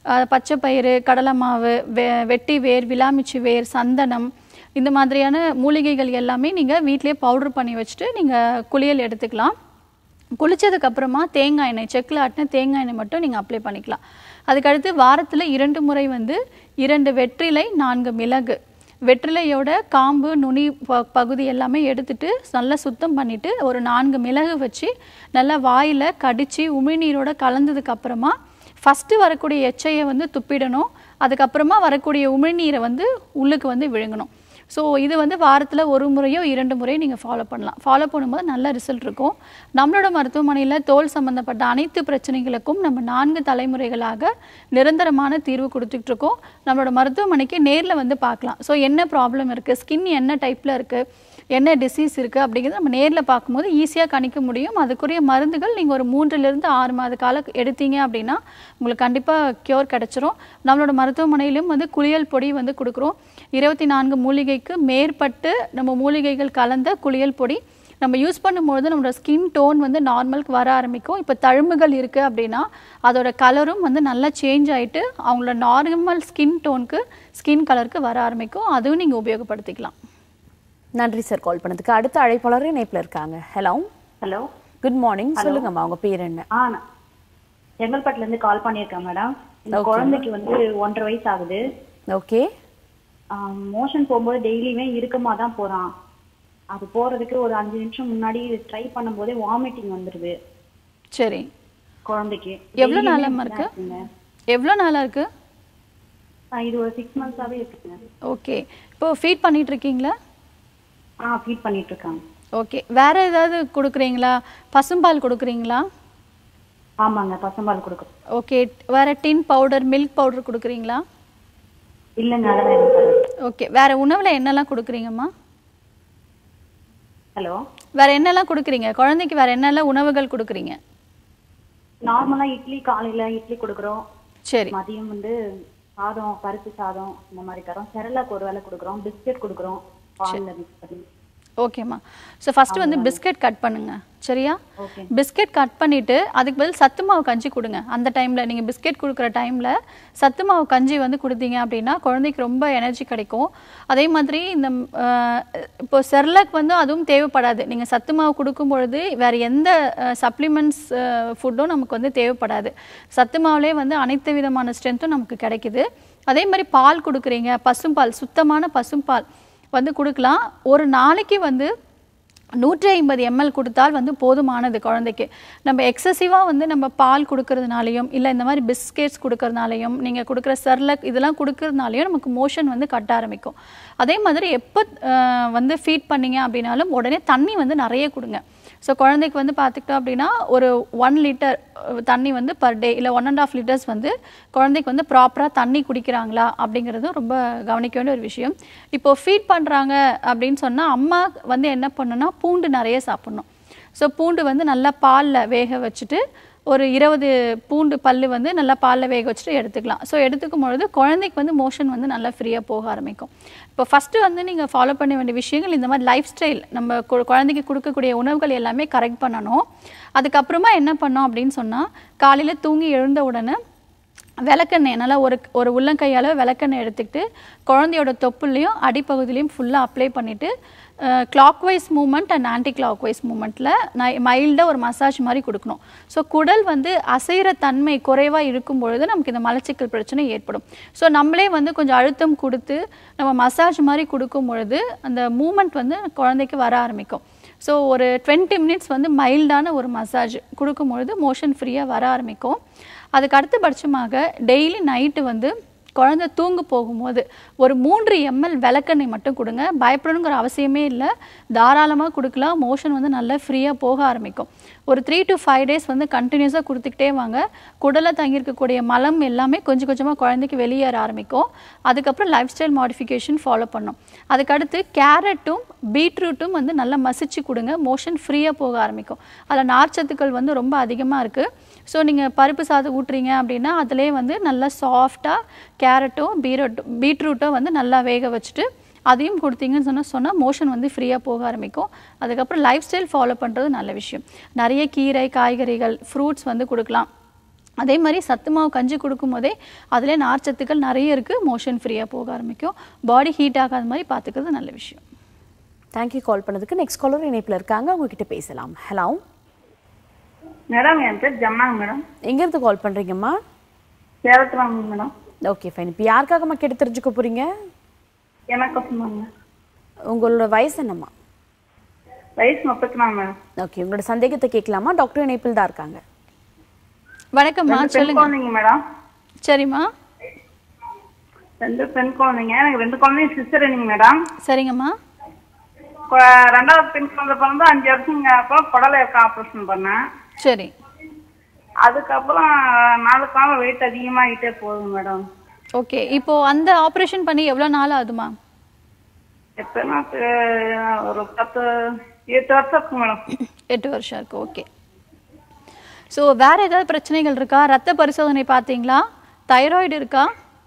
அஹ், பச்சை பயிறு கடலை மாவு வெ வெட்டி வேர் விலாமிச்சி வேர் சந்தனம் இந்த மாதிரியான மூலிகைகள் எல்லாமே நீங்கள் வீட்டிலேயே பவுடர் பண்ணி வச்சுட்டு நீங்கள் குளியல் எடுத்துக்கலாம் குளிச்சதுக்கு அப்புறமா தேங்காய் எண்ணெய் செக்கில் ஆட்டின தேங்காய் எண்ணெய் மட்டும் நீங்கள் அப்ளை பண்ணிக்கலாம் அதுக்கடுத்து வாரத்தில் இரண்டு முறை வந்து இரண்டு வெற்றிலை நான்கு மிளகு வெற்றிலையோட காம்பு நுனி ப- பகுதி எல்லாமே எடுத்துட்டு நல்லா சுத்தம் பண்ணிட்டு ஒரு நான்கு மிளகு வச்சு நல்லா வாயில் கடிச்சு உமிழ்நீரோட கலந்ததுக்கு அப்புறமா ஃபஸ்ட்டு வரக்கூடிய எச்சையை வந்து துப்பிடணும் அதுக்கப்புறமா வரக்கூடிய உமிழ்நீரை வந்து உள்ளுக்கு வந்து விழுங்கணும் ஸோ இது வந்து வாரத்தில் ஒரு முறையோ இரண்டு முறையோ நீங்கள் ஃபாலோ பண்ணலாம் ஃபாலோ பண்ணும்போது நல்ல ரிசல்ட் இருக்கும் நம்மளோட மருத்துவமனையில் தோல் சம்மந்தப்பட்ட அனைத்து பிரச்சனைகளுக்கும் நம்ம நான்கு தலைமுறைகளாக நிரந்தரமான தீர்வு கொடுத்துட்டு இருக்கோம் நம்மளோட மருத்துவமனைக்கு நேரில் வந்து பார்க்கலாம் ஸோ என்ன ப்ராப்ளம் இருக்குது ஸ்கின் என்ன டைப்பில் இருக்குது என்ன டிசீஸ் இருக்குது அப்படிங்கிறத நம்ம நேரில் பார்க்கும்போது ஈஸியாக கணிக்க முடியும் அதுக்குரிய மருந்துகள் நீங்கள் ஒரு மூன்றிலிருந்து ஆறு மாத காலம் எடுத்தீங்க அப்படின்னா உங்களுக்கு கண்டிப்பாக க்யூர் கிடச்சிரும் நம்மளோட மருத்துவமனையிலும் வந்து குளியல் பொடி வந்து கொடுக்குறோம் இருபத்தி நான்கு மூலிகைக்கு மேற்பட்டு நம்ம மூலிகைகள் கலந்த குளியல் பொடி நம்ம யூஸ் பண்ணும்பொழுது நம்மளோட ஸ்கின் டோன் வந்து நார்மலுக்கு வர ஆரம்பிக்கும் இப்போ தழும்புகள் இருக்குது அப்படின்னா அதோட கலரும் வந்து நல்லா சேஞ்ச் ஆகிட்டு அவங்களோட நார்மல் ஸ்கின் டோனுக்கு ஸ்கின் கலருக்கு வர ஆரம்பிக்கும் அதுவும் நீங்கள் உபயோகப்படுத்திக்கலாம் நன்றி சார் கால் பண்ணதுக்கு அடுத்த அழைப்பாளர் இணைப்புல இருக்காங்க ஹலோ ஹலோ குட் மார்னிங் சொல்லுங்கம்மா உங்க பேர் என்ன ஆ நான் செங்கல்பட்டுல இருந்து கால் பண்ணியிருக்கேன் மேடம் இந்த Okay. குழந்தைக்கு வந்து ஒன்றரை வயசு ஆகுது ஓகே மோஷன் போகும்போது டெய்லியுமே இறுக்கமா தான் போறான் அது போறதுக்கு ஒரு அஞ்சு நிமிஷம் முன்னாடி ட்ரை பண்ணும்போதே வாமிட்டிங் வந்துருது சரி குழந்தைக்கு எவ்வளோ Daily நாளாம்மா மே இருக்கு இருக்குங்க. எவ்வளோ நாளாக இருக்கு ஆ, இது ஒரு சிக்ஸ் மந்த்ஸாவே இருக்குங்க ஓகே இப்போ ஃபீட் பண்ணிட்டு இருக்கீங்களா ஆ ஃபீட் பண்ணிட்டு இருக்காங்க ஓகே வேற ஏதாவது கொடுக்குறீங்களா பசும்பால் கொடுக்குறீங்களா ஆமாங்க பசும்பால் கொடுக்குறோம் ஓகே வேற டின் பவுடர் மில்க் பவுடர் கொடுக்குறீங்களா இல்லைங்க அதெல்லாம் எதுவும் தராது ஓகே வேற உணவில் என்னெல்லாம் கொடுக்குறீங்கம்மா ஹலோ வேற என்னெல்லாம் கொடுக்குறீங்க குழந்தைக்கு வேற என்னெல்லாம் உணவுகள் கொடுக்குறீங்க நார்மலா இட்லி காலையில இட்லி கொடுக்குறோம் சரி மதியம் வந்து சாதம் பருப்பு சாதம் இந்த மாதிரி தரோம் செரலாக்கு ஒரு வேளை கொடுக்குறோம் பிஸ்கெட் கொடுக்குறோம் பால்ல மிக்ஸ் பண்ணி ஓகேம்மா ஸோ ஃபர்ஸ்ட் வந்து பிஸ்கட் கட் பண்ணுங்க சரியா ஓகே பிஸ்கட் கட் பண்ணிட்டு அதுக்கு பதில் சத்து மாவு கஞ்சி கொடுங்க அந்த டைம்ல நீங்க பிஸ்கெட் கொடுக்குற டைம்ல சத்து மாவு கஞ்சி வந்து கொடுத்தீங்க அப்படின்னா குழந்தைக்கு ரொம்ப எனர்ஜி கிடைக்கும் அதே மாதிரி இந்த அஹ், இப்போ செர்லக் வந்து அதுவும் தேவைப்படாது நீங்க சத்து மாவு கொடுக்கும் பொழுது வேற எந்த சப்ளிமெண்ட்ஸ் ஃபுட்டும் நமக்கு வந்து தேவைப்படாது சத்து மாவுலேயே வந்து அனைத்து விதமான ஸ்ட்ரென்த்தும் நமக்கு கிடைக்குது அதே மாதிரி பால் கொடுக்குறீங்க பசும்பால் சுத்தமான பசும்பால் வந்து கொடுக்கலாம் ஒரு நாளைக்கு வந்து நூற்றி ஐம்பது எம்எல் கொடுத்தால் வந்து போதுமானது குழந்தைக்கு நம்ம எக்ஸசிவாக வந்து நம்ம பால் கொடுக்கறதுனாலையும் இல்லை இந்த மாதிரி பிஸ்கெட்ஸ் கொடுக்கறதுனாலையும் நீங்கள் கொடுக்குற செர்லக் இதெல்லாம் கொடுக்கறதுனாலையும் நமக்கு மோஷன் வந்து கட்ட ஆரம்பிக்கும் அதே மாதிரி எப்போ வந்து ஃபீட் பண்ணீங்க அப்படின்னாலும் உடனே தண்ணி வந்து நிறைய கொடுங்க ஸோ குழந்தைக்கு வந்து பார்த்துக்கிட்டோம் அப்படின்னா ஒரு ஒன் லிட்டர் தண்ணி வந்து பர் டே இல்லை ஒன் அண்ட் ஆஃப் லிட்டர்ஸ் வந்து குழந்தைக்கு வந்து ப்ராப்பராக தண்ணி குடிக்கிறாங்களா அப்படிங்கிறதும் ரொம்ப கவனிக்க வேண்டிய ஒரு விஷயம் இப்போ ஃபீட் பண்ணுறாங்க அப்படின்னு சொன்னால் அம்மா வந்து என்ன பண்ணணும்னா பூண்டு நிறைய சாப்பிடணும் ஸோ பூண்டு வந்து நல்லா பாலில் வேக வச்சுட்டு ஒரு இருபது பூண்டு பல்லு வந்து நல்லா பாலில் வேக வச்சுட்டு எடுத்துக்கலாம் ஸோ எடுத்துக்கும் பொழுது குழந்தைக்கு வந்து மோஷன் வந்து நல்லா ஃப்ரீயாக போக ஆரம்பிக்கும் இப்போ ஃபஸ்ட்டு வந்து நீங்கள் ஃபாலோ பண்ண வேண்டிய விஷயங்கள் இந்த மாதிரி லைஃப் ஸ்டைல் நம்ம கு- குழந்தைக்கு கொடுக்கக்கூடிய உணவுகள் எல்லாமே கரெக்ட் பண்ணணும் அதுக்கப்புறமா என்ன பண்ணோம் அப்படின்னு சொன்னால் காலையில் தூங்கி எழுந்த உடனே விளக்கெண்ணெய் நல்லா ஒரு ஒரு உள்ளங்கையால் விளக்கெண்ணெய் எடுத்துக்கிட்டு குழந்தையோட தொப்புலையும் அடிப்பகுதியிலையும் ஃபுல்லாக அப்ளை பண்ணிவிட்டு clockwise movement and anti clockwise மூமெண்ட்டில் மைல்டாக ஒரு மசாஜ் மாதிரி கொடுக்கணும் ஸோ குடல் வந்து அசைகிற தன்மை குறைவாக இருக்கும் பொழுது நமக்கு இந்த மலச்சிக்கல் பிரச்சனை ஏற்படும் ஸோ நம்மளே வந்து கொஞ்சம் அழுத்தம் கொடுத்து நம்ம மசாஜ் மாதிரி கொடுக்கும் பொழுது அந்த மூமெண்ட் வந்து குழந்தைக்கு வர ஆரம்பிக்கும் ஸோ ஒரு டுவெண்ட்டி மினிட்ஸ் வந்து மைல்டான ஒரு மசாஜ் கொடுக்கும் பொழுது மோஷன் ஃப்ரீயாக வர ஆரம்பிக்கும் அதுக்கு அடுத்தபட்சமாக டெய்லி நைட்டு வந்து குழந்தை தூங்க போகும்போது ஒரு மூன்று எம்எல் விளக்கெண்ணெய் மட்டும் கொடுங்க பயப்படணுங்கிற அவசியமே இல்லை தாராளமாக கொடுக்கலாம் மோஷன் வந்து நல்லா ஃப்ரீயாக போக ஆரம்பிக்கும் ஒரு த்ரீ டு ஃபைவ் டேஸ் வந்து கண்டினியூஸாக கொடுத்துக்கிட்டே வாங்க குடலை தங்கியிருக்கக்கூடிய மலம் எல்லாமே கொஞ்சம் கொஞ்சமாக குழந்தைக்கு வெளியேற ஆரம்பிக்கும் அதுக்கப்புறம் லைஃப் ஸ்டைல் மாடிஃபிகேஷன் ஃபாலோ பண்ணோம் அதுக்கடுத்து கேரட்டும் பீட்ரூட்டும் வந்து நல்லா மசிச்சு கொடுங்க மோஷன் ஃப்ரீயாக போக ஆரம்பிக்கும் அதில் நார்ச்சத்துக்கள் வந்து ரொம்ப அதிகமாக இருக்குது ஸோ நீங்கள் பருப்பு சாதம் ஊட்டுறீங்க அப்படின்னா அதிலே வந்து நல்லா சாஃப்டாக கேரட்டும் பீரட்டும் பீட்ரூட்டும் வந்து நல்லா வேக வச்சுட்டு அதையும் கொடுத்தீங்கன்னு சொன்னால் சொன்னால் மோஷன் வந்து ஃப்ரீயாக போக ஆரம்பிக்கும் அதுக்கப்புறம் லைஃப் ஸ்டைல் ஃபாலோ பண்ணுறது நல்ல விஷயம் நிறைய கீரை காய்கறிகள் ஃப்ரூட்ஸ் வந்து கொடுக்கலாம் அதே மாதிரி சத்து மாவு கஞ்சி கொடுக்கும் போதே அதிலே நார்ச்சத்துக்கள் நிறைய இருக்குது மோஷன் ஃப்ரீயாக போக ஆரம்பிக்கும் பாடி ஹீட் ஆகாத மாதிரி பார்த்துக்கிறது நல்ல விஷயம் தேங்க்யூ கால் பண்ணதுக்கு நெக்ஸ்ட் காலர் இணைப்பில் இருக்காங்க உங்ககிட்ட பேசலாம் ஹலோ மேடம் என் பேர் ஜம்னாங்க மேடம் எங்கேருந்து கால் பண்ணுறீங்கம்மா சேலத்துல மேடம் ஓகே ஃபைன் இப்போ யாருக்காகம்மா கேட்டு தெரிஞ்சுக்க போகிறீங்க எனக்கு சொன்னாங்க உங்களோட வயசு என்னம்மா வயசு முப்பத்தி நாலு மேடம் ஓகே உங்களோட சந்தேகத்தை கேட்கலாமா டாக்டர் இணைப்பில் தான் இருக்காங்க வணக்கம்மா ரெண்டு பெண் சொல்லுங்க குழந்தைங்க மேடம் சரிம்மா ரெண்டு பெண் குழந்தைங்க எனக்கு ரெண்டு குழந்தைங்க சிஸ்டர் மேடம் சரிங்கம்மா கொ- ரெண்டாவது பெண் குழந்தை பிறந்து அஞ்சு வருஷங்க அப்புறம் குடலை இருக்க ஆப்ரேஷன் பண்ணேன் சரி அதுக்கப்புறம் நாலு காலம் வெயிட் அதிகமாகிட்டே போகுது மேடம் ஓகே இப்போ அந்த ஆப்ரேஷன் பண்ணி எவ்வளோ நாள் ஆகுதுமா எத்தனை பே- ஒரு பத்து எட்டு வருஷம் இருக்கு மேடம் எட்டு வருஷம் இருக்கு ஓகே ஸோ வேற ஏதாவது பிரச்சனைகள் இருக்கா ரத்த பரிசோதனை பார்த்தீங்களா தைராய்டு இருக்கா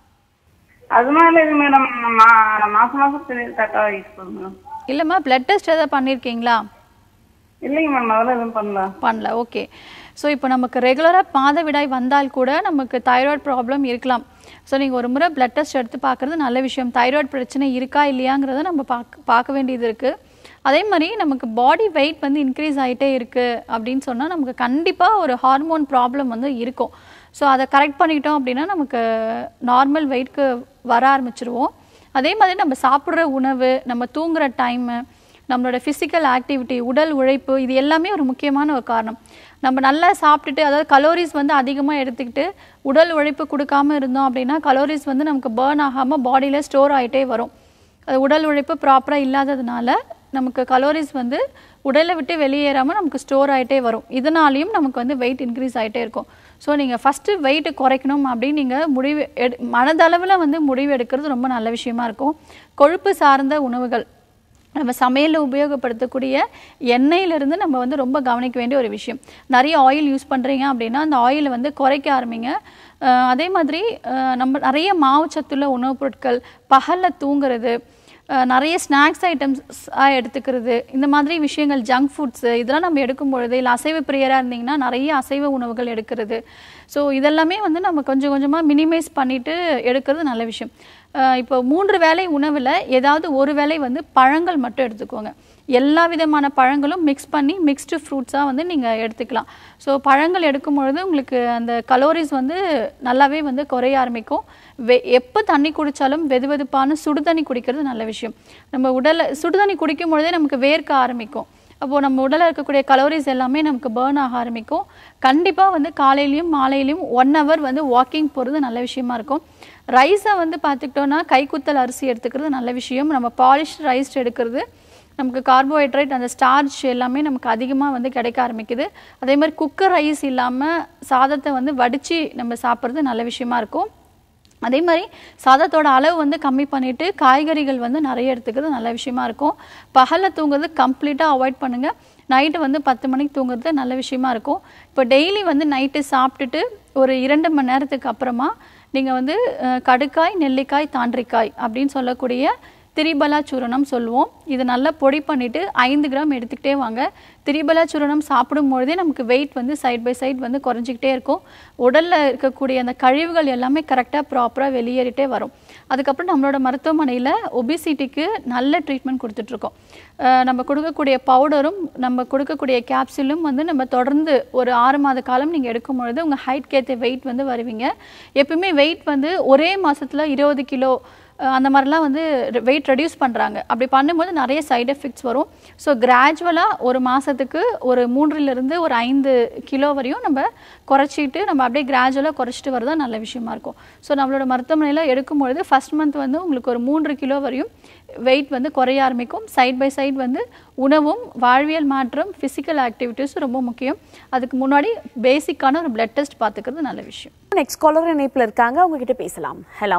அதனால இது மேடம் மா- மாசம் மாசம் கரெக்டாக யூஸ் பண்ணுங்க மேடம் இல்லைம்மா பிளட் டெஸ்ட் ஏதாவது பண்ணியிருக்கீங்களா இல்லைங்க மேடம் அதெல்லாம் எதுவும் பண்ணல பண்ணல ஓகே ஸோ இப்போ நமக்கு ரெகுலராக மாதவிடாய் வந்தால் கூட நமக்கு தைராய்டு ப்ராப்ளம் இருக்கலாம் ஸோ நீங்கள் ஒரு முறை பிளட் டெஸ்ட் எடுத்து பார்க்குறது நல்ல விஷயம் தைராய்டு பிரச்சனை இருக்கா இல்லையாங்கிறத நம்ம பார்க்க பார்க்க வேண்டியது இருக்குது அதே மாதிரி நமக்கு பாடி வெயிட் வந்து இன்க்ரீஸ் ஆகிட்டே இருக்குது அப்படின்னு சொன்னால் நமக்கு கண்டிப்பாக ஒரு ஹார்மோன் ப்ராப்ளம் வந்து இருக்கும் ஸோ அதை கரெக்ட் பண்ணிக்கிட்டோம் அப்படின்னா நமக்கு நார்மல் வெயிட்க்கு வர ஆரம்பிச்சிருவோம் அதே மாதிரி நம்ம சாப்பிட்ற உணவு நம்ம தூங்குற டைமு நம்மளோட ஃபிசிக்கல் ஆக்டிவிட்டி உடல் உழைப்பு இது எல்லாமே ஒரு முக்கியமான ஒரு காரணம் நம்ம நல்லா சாப்பிட்டுட்டு அதாவது கலோரிஸ் வந்து அதிகமாக எடுத்துக்கிட்டு உடல் உழைப்பு கொடுக்காம இருந்தோம் அப்படின்னா கலோரிஸ் வந்து நமக்கு பேர்ன் ஆகாமல் பாடியில் ஸ்டோர் ஆகிட்டே வரும் அது உடல் உழைப்பு ப்ராப்பராக இல்லாததுனால நமக்கு கலோரிஸ் வந்து உடலை விட்டு வெளியேறாமல் நமக்கு ஸ்டோர் ஆகிட்டே வரும் இதனாலையும் நமக்கு வந்து வெயிட் இன்க்ரீஸ் ஆகிட்டே இருக்கும் ஸோ நீங்கள் ஃபஸ்ட்டு வெயிட் குறைக்கணும் அப்படின்னு நீங்கள் முடிவு எடு மனதளவில் வந்து முடிவு எடுக்கிறது ரொம்ப நல்ல விஷயமா இருக்கும் கொழுப்பு சார்ந்த உணவுகள் நம்ம சமையலில் உபயோகப்படுத்தக்கூடிய எண்ணெயிலிருந்து நம்ம வந்து ரொம்ப கவனிக்க வேண்டிய ஒரு விஷயம் நிறைய ஆயில் யூஸ் பண்ணுறீங்க அப்படின்னா அந்த ஆயிலை வந்து குறைக்க ஆரம்பிங்க அஹ் அதே மாதிரி அஹ் நம்ம நிறைய மாவுச்சத்துள்ள உணவுப் பொருட்கள் பகலில் தூங்குறது அஹ் நிறைய ஸ்நாக்ஸ் ஐட்டம்ஸ் எடுத்துக்கிறது இந்த மாதிரி விஷயங்கள் ஜங்க் ஃபுட்ஸு இதெல்லாம் நம்ம எடுக்கும் பொழுது இல்லை அசைவ பிரியராக இருந்தீங்கன்னா நிறைய அசைவ உணவுகள் எடுக்கிறது ஸோ இதெல்லாமே வந்து நம்ம கொஞ்சம் கொஞ்சமாக மினிமைஸ் பண்ணிட்டு எடுக்கிறது நல்ல விஷயம் அஹ் இப்போ மூன்று வேளை உணவில் ஏதாவது ஒரு வேளை வந்து பழங்கள் மட்டும் எடுத்துக்கோங்க எல்லா விதமான பழங்களும் மிக்ஸ் பண்ணி மிக்ஸ்டு ஃப்ரூட்ஸாக வந்து நீங்கள் எடுத்துக்கலாம் ஸோ பழங்கள் எடுக்கும் பொழுது உங்களுக்கு அந்த கலோரிஸ் வந்து நல்லாவே வந்து குறைய ஆரம்பிக்கும் வெ எப்போ தண்ணி குடித்தாலும் வெது வெதுப்பான சுடு தண்ணி குடிக்கிறது நல்ல விஷயம் நம்ம உடலை சுடு தண்ணி குடிக்கும் பொழுதே நமக்கு வேர்க்க ஆரம்பிக்கும் அப்போது நம்ம உடலில் இருக்கக்கூடிய கலோரிஸ் எல்லாமே நமக்கு பேர்ன் ஆக ஆரம்பிக்கும் கண்டிப்பாக வந்து காலையிலையும் மாலையிலையும் ஒன் ஹவர் வந்து வாக்கிங் போகிறது நல்ல விஷயமா இருக்கும் ரைஸை வந்து பார்த்துக்கிட்டோன்னா கைக்குத்தல் அரிசி எடுத்துக்கிறது நல்ல விஷயம் நம்ம பாலிஷ் ரைஸ் எடுக்கிறது நமக்கு கார்போஹைட்ரேட் அந்த ஸ்டார்ச் எல்லாமே நமக்கு அதிகமாக வந்து கிடைக்க ஆரம்பிக்குது அதே மாதிரி குக்கர் ரைஸ் இல்லாமல் சாதத்தை வந்து வடித்து நம்ம சாப்பிட்றது நல்ல விஷயமா இருக்கும் அதே மாதிரி சாதத்தோட அளவு வந்து கம்மி பண்ணிட்டு காய்கறிகள் வந்து நிறைய எடுத்துக்கிறது நல்ல விஷயமா இருக்கும் பகலில் தூங்குறது கம்ப்ளீட்டாக அவாய்ட் பண்ணுங்க நைட்டு வந்து பத்து மணிக்கு தூங்குறது நல்ல விஷயமா இருக்கும் இப்போ டெய்லி வந்து நைட்டு சாப்பிட்டுட்டு ஒரு இரண்டு மணி நேரத்துக்கு அப்புறமா நீங்கள் வந்து அஹ், கடுக்காய் நெல்லிக்காய் தாண்டிக்காய் அப்படின்னு சொல்லக்கூடிய திரிபலா சூரணம் சொல்லுவோம் இது நல்லா பொடி பண்ணிட்டு ஐந்து கிராம் எடுத்துக்கிட்டே வாங்க திரிபலா சூரணம் சாப்பிடும் பொழுதே நமக்கு வெயிட் வந்து சைட் பை சைட் வந்து குறைஞ்சிக்கிட்டே இருக்கும் உடல்ல இருக்கக்கூடிய அந்த கழிவுகள் எல்லாமே கரெக்டாக ப்ராப்பராக வெளியேறிட்டே வரும் அதுக்கப்புறம் நம்மளோட மருத்துவமனையில் ஒபிசிட்டிக்கு நல்ல ட்ரீட்மெண்ட் கொடுத்துட்ருக்கோம் நம்ம கொடுக்கக்கூடிய பவுடரும் நம்ம கொடுக்கக்கூடிய கேப்சூலும் வந்து நம்ம தொடர்ந்து ஒரு ஆறு மாத காலம் நீங்கள் எடுக்கும் பொழுது உங்கள் ஹைட்க்கு ஏற்ற வெயிட் வந்து வருவீங்க எப்பவுமே வெயிட் வந்து ஒரே மாசத்துல இருபது கிலோ அஹ் அந்த மாதிரிலாம் வந்து வெயிட் ரெடியூஸ் பண்ணுறாங்க அப்படி பண்ணும்போது நிறைய சைடு எஃபெக்ட்ஸ் வரும் ஸோ கிராஜுவலாக ஒரு மாதத்துக்கு ஒரு மூன்றிலிருந்து ஒரு ஐந்து கிலோ வரையும் நம்ம குறைச்சிட்டு நம்ம அப்படியே கிராஜுவலாக குறைச்சிட்டு வரது நல்ல விஷயமா இருக்கும் ஸோ நம்மளோட மருத்துவமனையில் எடுக்கும்பொழுது ஃபர்ஸ்ட் மந்த் வந்து உங்களுக்கு ஒரு மூன்று கிலோ வரையும் வெயிட் வந்து குறைய ஆரம்பிக்கும் சைட் பை சைடு வந்து உணவும் வாழ்வியல் மாற்றம் ஃபிசிக்கல் ஆக்டிவிட்டீஸும் ரொம்ப முக்கியம் அதுக்கு முன்னாடி பேசிக்கான ஒரு பிளட் டெஸ்ட் பார்த்துக்கிறது நல்ல விஷயம் நெக்ஸ்ட் காலர் இணைப்பில் இருக்காங்க அவங்க கிட்ட பேசலாம் ஹலோ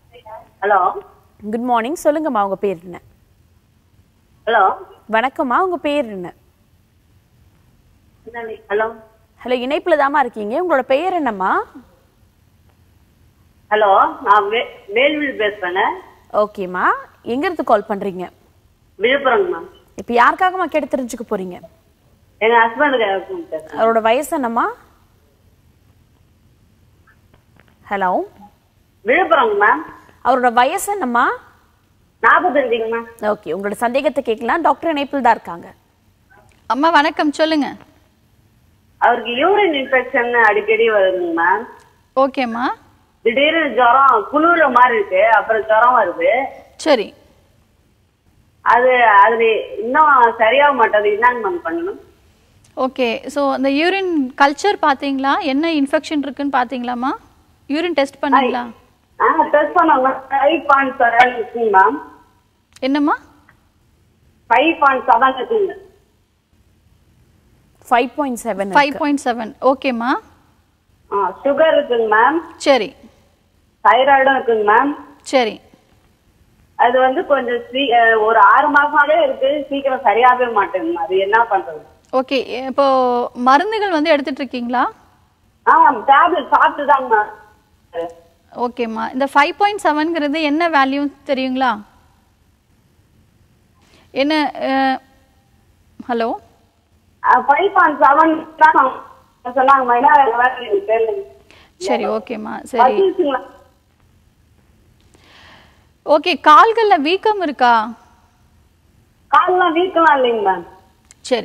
ஹலோ குட் மார்னிங் சொல்லுங்கம்மா உங்க பேர் என்ன ஹலோ வணக்கம்மா உங்க பேர் என்ன ஹலோ ஹலோ இணைப்புல தாம்மா இருக்கீங்க உங்களோட பெயர் என்னம்மா ஹலோ நான் வே வேல்வில் பேசுறேங்க ஓகேம்மா எங்க இருந்து கால் பண்றீங்க விழுப்புரங்கம்மா இப்போ யாருக்காகம்மா கேட்டு தெரிஞ்சுக்க போறீங்க எங்க ஹஸ்பண்டுக்கு பேசுறேன் அவரோட வயசு என்னம்மா ஹலோ விழுப்புரங்க மேம் அவரோட வயசு என்னம்மா நாற்பத்தஞ்சுங்க மேம் ஓகே உங்களோட சந்தேகத்தை கேட்கலாம் டாக்டர் இணைப்பில் தான் இருக்காங்க அம்மா வணக்கம் சொல்லுங்க அவருக்கு யூரின் இன்ஃபெக்ஷன் அடிக்கடி வருதுங்க மேம் ஓகேம்மா திடீர்னு ஜுரம் குளிர மாதிரி இருக்கு அப்புறம் ஜுரம் வருது சரி அது அது இன்னும் சரியாக மாட்டேது என்னங்க மேம் பண்ணணும் ஓகே ஸோ அந்த யூரின் கல்ச்சர் பார்த்தீங்களா என்ன இன்ஃபெக்ஷன் இருக்குன்னு பார்த்தீங்களாம்மா யூரின் டெஸ்ட் பண்ணீங்களா ஆ டெஸ்ட் பண்ணாங்க ஃபைவ் பாயிண்ட் செவன் இருக்குங்க மேம் என்னம்மா ஃபைவ் பாயிண்ட் செவன் இருக்குங்க five point seven five point seven ஓகேம்மா ஆ சுகர் இருக்குங்க மேம் சரி தைராய்டும் இருக்குங்க மேம் சரி அது வந்து கொஞ்சம் சீ அஹ் ஒரு ஆறு மாசமாவே இருக்கு சீக்கிரம் சரியாகவே மாட்டேங்குது அது என்ன பண்றது ஓகே இப்போ மருந்துகள் வந்து எடுத்துட்டு இருக்கீங்களா ஆ டேப்லெட் சாப்பிட்டு தாங்க மேம் ஓகேம்மா இந்த ஃபைவ் பாயிண்ட் செவன்ங்கிறது என்ன வேல்யூ தெரியுங்களா என்ன ஹலோ ஃபைவ் பாயிண்ட் செவன் தான் சொன்னாங்க மேம் என்ன வேற வேற எனக்கு தெரியல சரி ஓகேம்மா சரி வச்சிருச்சுங்களா ஓகே கால்களில் வீக்கம் இருக்கா கால்லாம் வீக்கலாம் இல்லைங்க மேம் சரி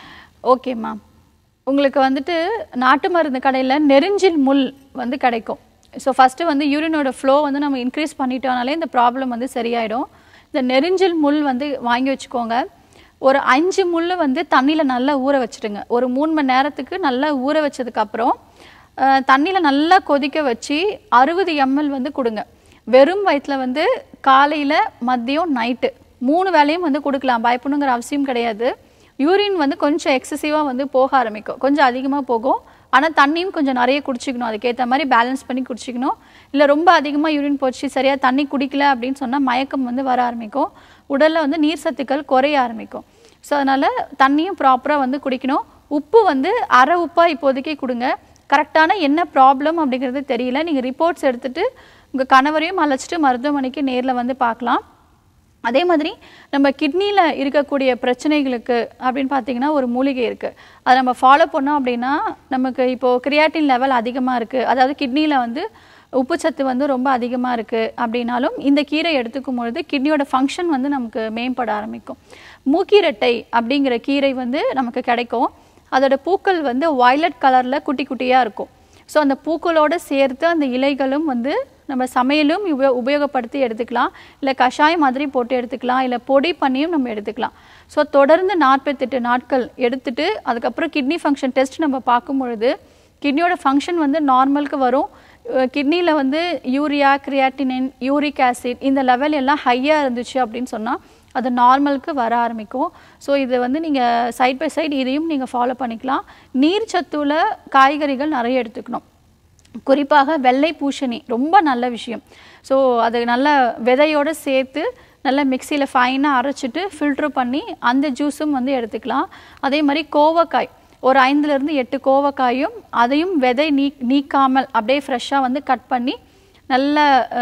ஓகேம்மா உங்களுக்கு வந்துட்டு நாட்டு மருந்து கடையில் நெருஞ்சில் முள் வந்து கிடைக்கும் ஸோ ஃபஸ்ட்டு வந்து யூரினோட ஃப்ளோ வந்து நம்ம இன்க்ரீஸ் பண்ணிட்டோம்னாலே இந்த ப்ராப்ளம் வந்து சரியாயிடும் இந்த நெருஞ்சில் முள் வந்து வாங்கி வச்சுக்கோங்க ஒரு அஞ்சு முள் வந்து தண்ணியில் நல்லா ஊற வச்சுடுங்க ஒரு மூணு மணி நேரத்துக்கு நல்லா ஊற வச்சதுக்கப்புறம் தண்ணியில் நல்லா கொதிக்க வச்சு அறுபது எம்எல் வந்து கொடுங்க வெறும் வயிற்றுல வந்து காலையில் மதியம் நைட்டு மூணு வேளையும் வந்து கொடுக்கலாம் பயப்படணுங்கிற அவசியம் கிடையாது யூரின் வந்து கொஞ்சம் எக்ஸசிவாக வந்து போக ஆரம்பிக்கும் கொஞ்சம் அதிகமாக போகும் ஆனால் தண்ணியும் கொஞ்சம் நிறைய குடிச்சிக்கணும் அதுக்கேற்ற மாதிரி பேலன்ஸ் பண்ணி குடிச்சிக்கணும் இல்லை ரொம்ப அதிகமாக யூரின் போச்சு சரியாக தண்ணி குடிக்கல அப்படின்னு சொன்னால் மயக்கம் வந்து வர ஆரம்பிக்கும் உடலில் வந்து நீர் சத்துக்கள் குறைய ஆரம்பிக்கும் ஸோ அதனால் தண்ணியும் ப்ராப்பராக வந்து குடிக்கணும் உப்பு வந்து அரை உப்பாக இப்போதைக்கு கொடுங்க கரெக்டான என்ன ப்ராப்ளம் அப்படிங்கிறது தெரியல நீங்கள் ரிப்போர்ட்ஸ் எடுத்துகிட்டு உங்கள் கணவரையும் அழைச்சிட்டு மருத்துவமனைக்கு நேரில் வந்து பார்க்கலாம் அதே மாதிரி நம்ம கிட்னியில் இருக்கக்கூடிய பிரச்சனைகளுக்கு அப்படின்னு பார்த்தீங்கன்னா ஒரு மூலிகை இருக்குது அதை நம்ம ஃபாலோ பண்ணோம் அப்படின்னா நமக்கு இப்போது கிரியாட்டின் லெவல் அதிகமாக இருக்குது அதாவது கிட்னியில் வந்து உப்புச்சத்து வந்து ரொம்ப அதிகமாக இருக்குது அப்படின்னாலும் இந்த கீரை எடுத்துக்கும் பொழுது கிட்னியோட ஃபங்க்ஷன் வந்து நமக்கு மேம்பட ஆரம்பிக்கும் மூக்கீரட்டை அப்படிங்கிற கீரை வந்து நமக்கு கிடைக்கும் அதோட பூக்கள் வந்து வயலட் கலரில் குட்டி குட்டியாக இருக்கும் ஸோ அந்த பூக்களோடு சேர்த்து அந்த இலைகளும் வந்து நம்ம சமையலும் உபயோ உபயோகப்படுத்தி எடுத்துக்கலாம் இல்லை கஷாயம் மாதிரி போட்டு எடுத்துக்கலாம் இல்லை பொடி பண்ணியும் நம்ம எடுத்துக்கலாம் ஸோ தொடர்ந்து நாற்பத்தெட்டு நாட்கள் எடுத்துட்டு அதுக்கப்புறம் கிட்னி ஃபங்க்ஷன் டெஸ்ட் நம்ம பார்க்கும் பொழுது கிட்னியோட ஃபங்க்ஷன் வந்து நார்மலுக்கு வரும் கிட்னியில் வந்து யூரியா கிரியாட்டினின் யூரிக் ஆசிட் இந்த லெவல் எல்லாம் ஹையாக இருந்துச்சு அப்படின்னு சொன்னால் அது நார்மலுக்கு வர ஆரம்பிக்கும் ஸோ இது வந்து நீங்கள் சைட் பை சைடு இதையும் நீங்கள் ஃபாலோ பண்ணிக்கலாம் நீர் சத்துள்ள காய்கறிகள் நிறைய எடுத்துக்கணும் குறிப்பாக வெள்ளை பூசணி ரொம்ப நல்ல விஷயம் ஸோ அது நல்ல விதையோடு சேர்த்து நல்லா மிக்சியில் ஃபைனாக அரைச்சிட்டு ஃபில்ட்ரு பண்ணி அந்த ஜூஸும் வந்து எடுத்துக்கலாம் அதே மாதிரி கோவக்காய் ஒரு ஐந்துலேருந்து எட்டு கோவக்காயும் அதையும் விதை நீ நீக்காமல் அப்படியே ஃப்ரெஷ்ஷாக வந்து கட் பண்ணி நல்ல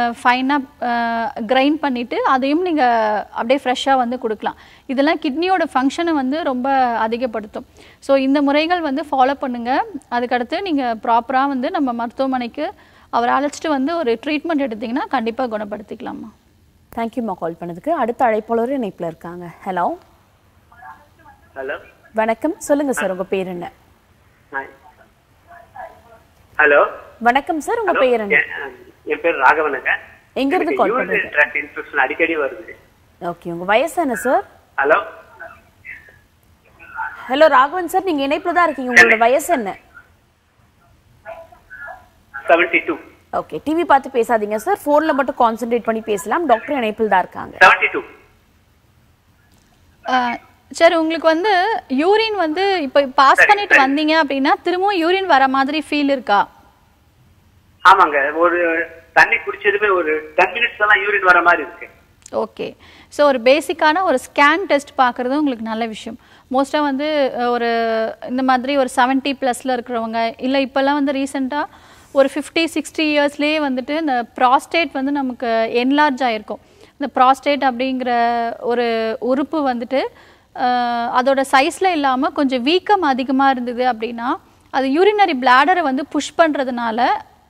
ஃபைனாக கிரைண்ட் பண்ணிவிட்டு அதையும் நீங்கள் அப்படியே ஃப்ரெஷ்ஷாக வந்து கொடுக்கலாம் இதெல்லாம் கிட்னியோட ஃபங்க்ஷனை வந்து ரொம்ப அதிகப்படுத்தும் ஸோ இந்த முறைகள் வந்து ஃபாலோ பண்ணுங்கள் அதுக்கடுத்து நீங்கள் ப்ராப்பராக வந்து நம்ம மருத்துவமனைக்கு அவர் அழைச்சிட்டு வந்து ஒரு ட்ரீட்மெண்ட் எடுத்திங்கன்னா கண்டிப்பாக குணப்படுத்திக்கலாமா தேங்க்யூம்மா கால் பண்ணதுக்கு அடுத்த அழைப்பாளர் இணைப்பில் இருக்காங்க ஹலோ ஹலோ வணக்கம் சொல்லுங்க சார் உங்க பேர் என்ன ஹலோ வணக்கம் சார் உங்க பேர் என்ன என் பேர் ராகவனுங்க எங்க இருந்து கால் யூரினரி பண்றீங்க ட்ராக்ட் இன்ஃபெக்ஷன் அடிக்கடி வருது ஓகே உங்க வயசு என்ன sir hello hello Raghavan sir நீங்க இணைப்புல தான் இருக்கீங்க உங்களோட வயசு என்ன செவன்டி டூ ஓகே டிவி பார்த்து பேசாதீங்க சார் போன்ல மட்டும் கான்சென்ட்ரேட் பண்ணி பேசலாம் டாக்டர் இணைப்பில் தான் இருக்காங்க செவன்டி டூ அஹ், சரி உங்களுக்கு வந்து யூரின் வந்து இப்போ பாஸ் சரி, பண்ணிட்டு சரி. வந்தீங்க அப்படின்னா திரும்பவும் யூரின் வர மாதிரி ஃபீல் இருக்கா ஆமாங்க ஒரு தண்ணி குடிச்சதுமே ஒரு டென் மினிட்ஸ் தான் யூரின் வர மாதிரி இருக்கு ஓகே ஸோ ஒரு பேசிக்கான ஒரு ஸ்கேன் டெஸ்ட் பார்க்குறது உங்களுக்கு நல்ல விஷயம் மோஸ்ட்டாக வந்து அஹ், ஒரு இந்த மாதிரி ஒரு செவன்ட்டி ப்ளஸில் இருக்கிறவங்க இல்லை இப்போல்லாம் வந்து ரீசெண்டாக ஒரு ஃபிஃப்டி சிக்ஸ்டி இயர்ஸ்லேயே வந்துட்டு இந்த ப்ராஸ்டேட் வந்து நமக்கு என்லார்ஜ் ஆகிருக்கும் இந்த ப்ராஸ்டேட் அப்படிங்கிற ஒரு உறுப்பு வந்துட்டு அஹ், அதோட சைஸில் இல்லாமல் கொஞ்சம் வீக்கம் அதிகமாக இருந்தது அப்படின்னா அது யூரினரி பிளாடரை வந்து புஷ் பண்ணுறதுனால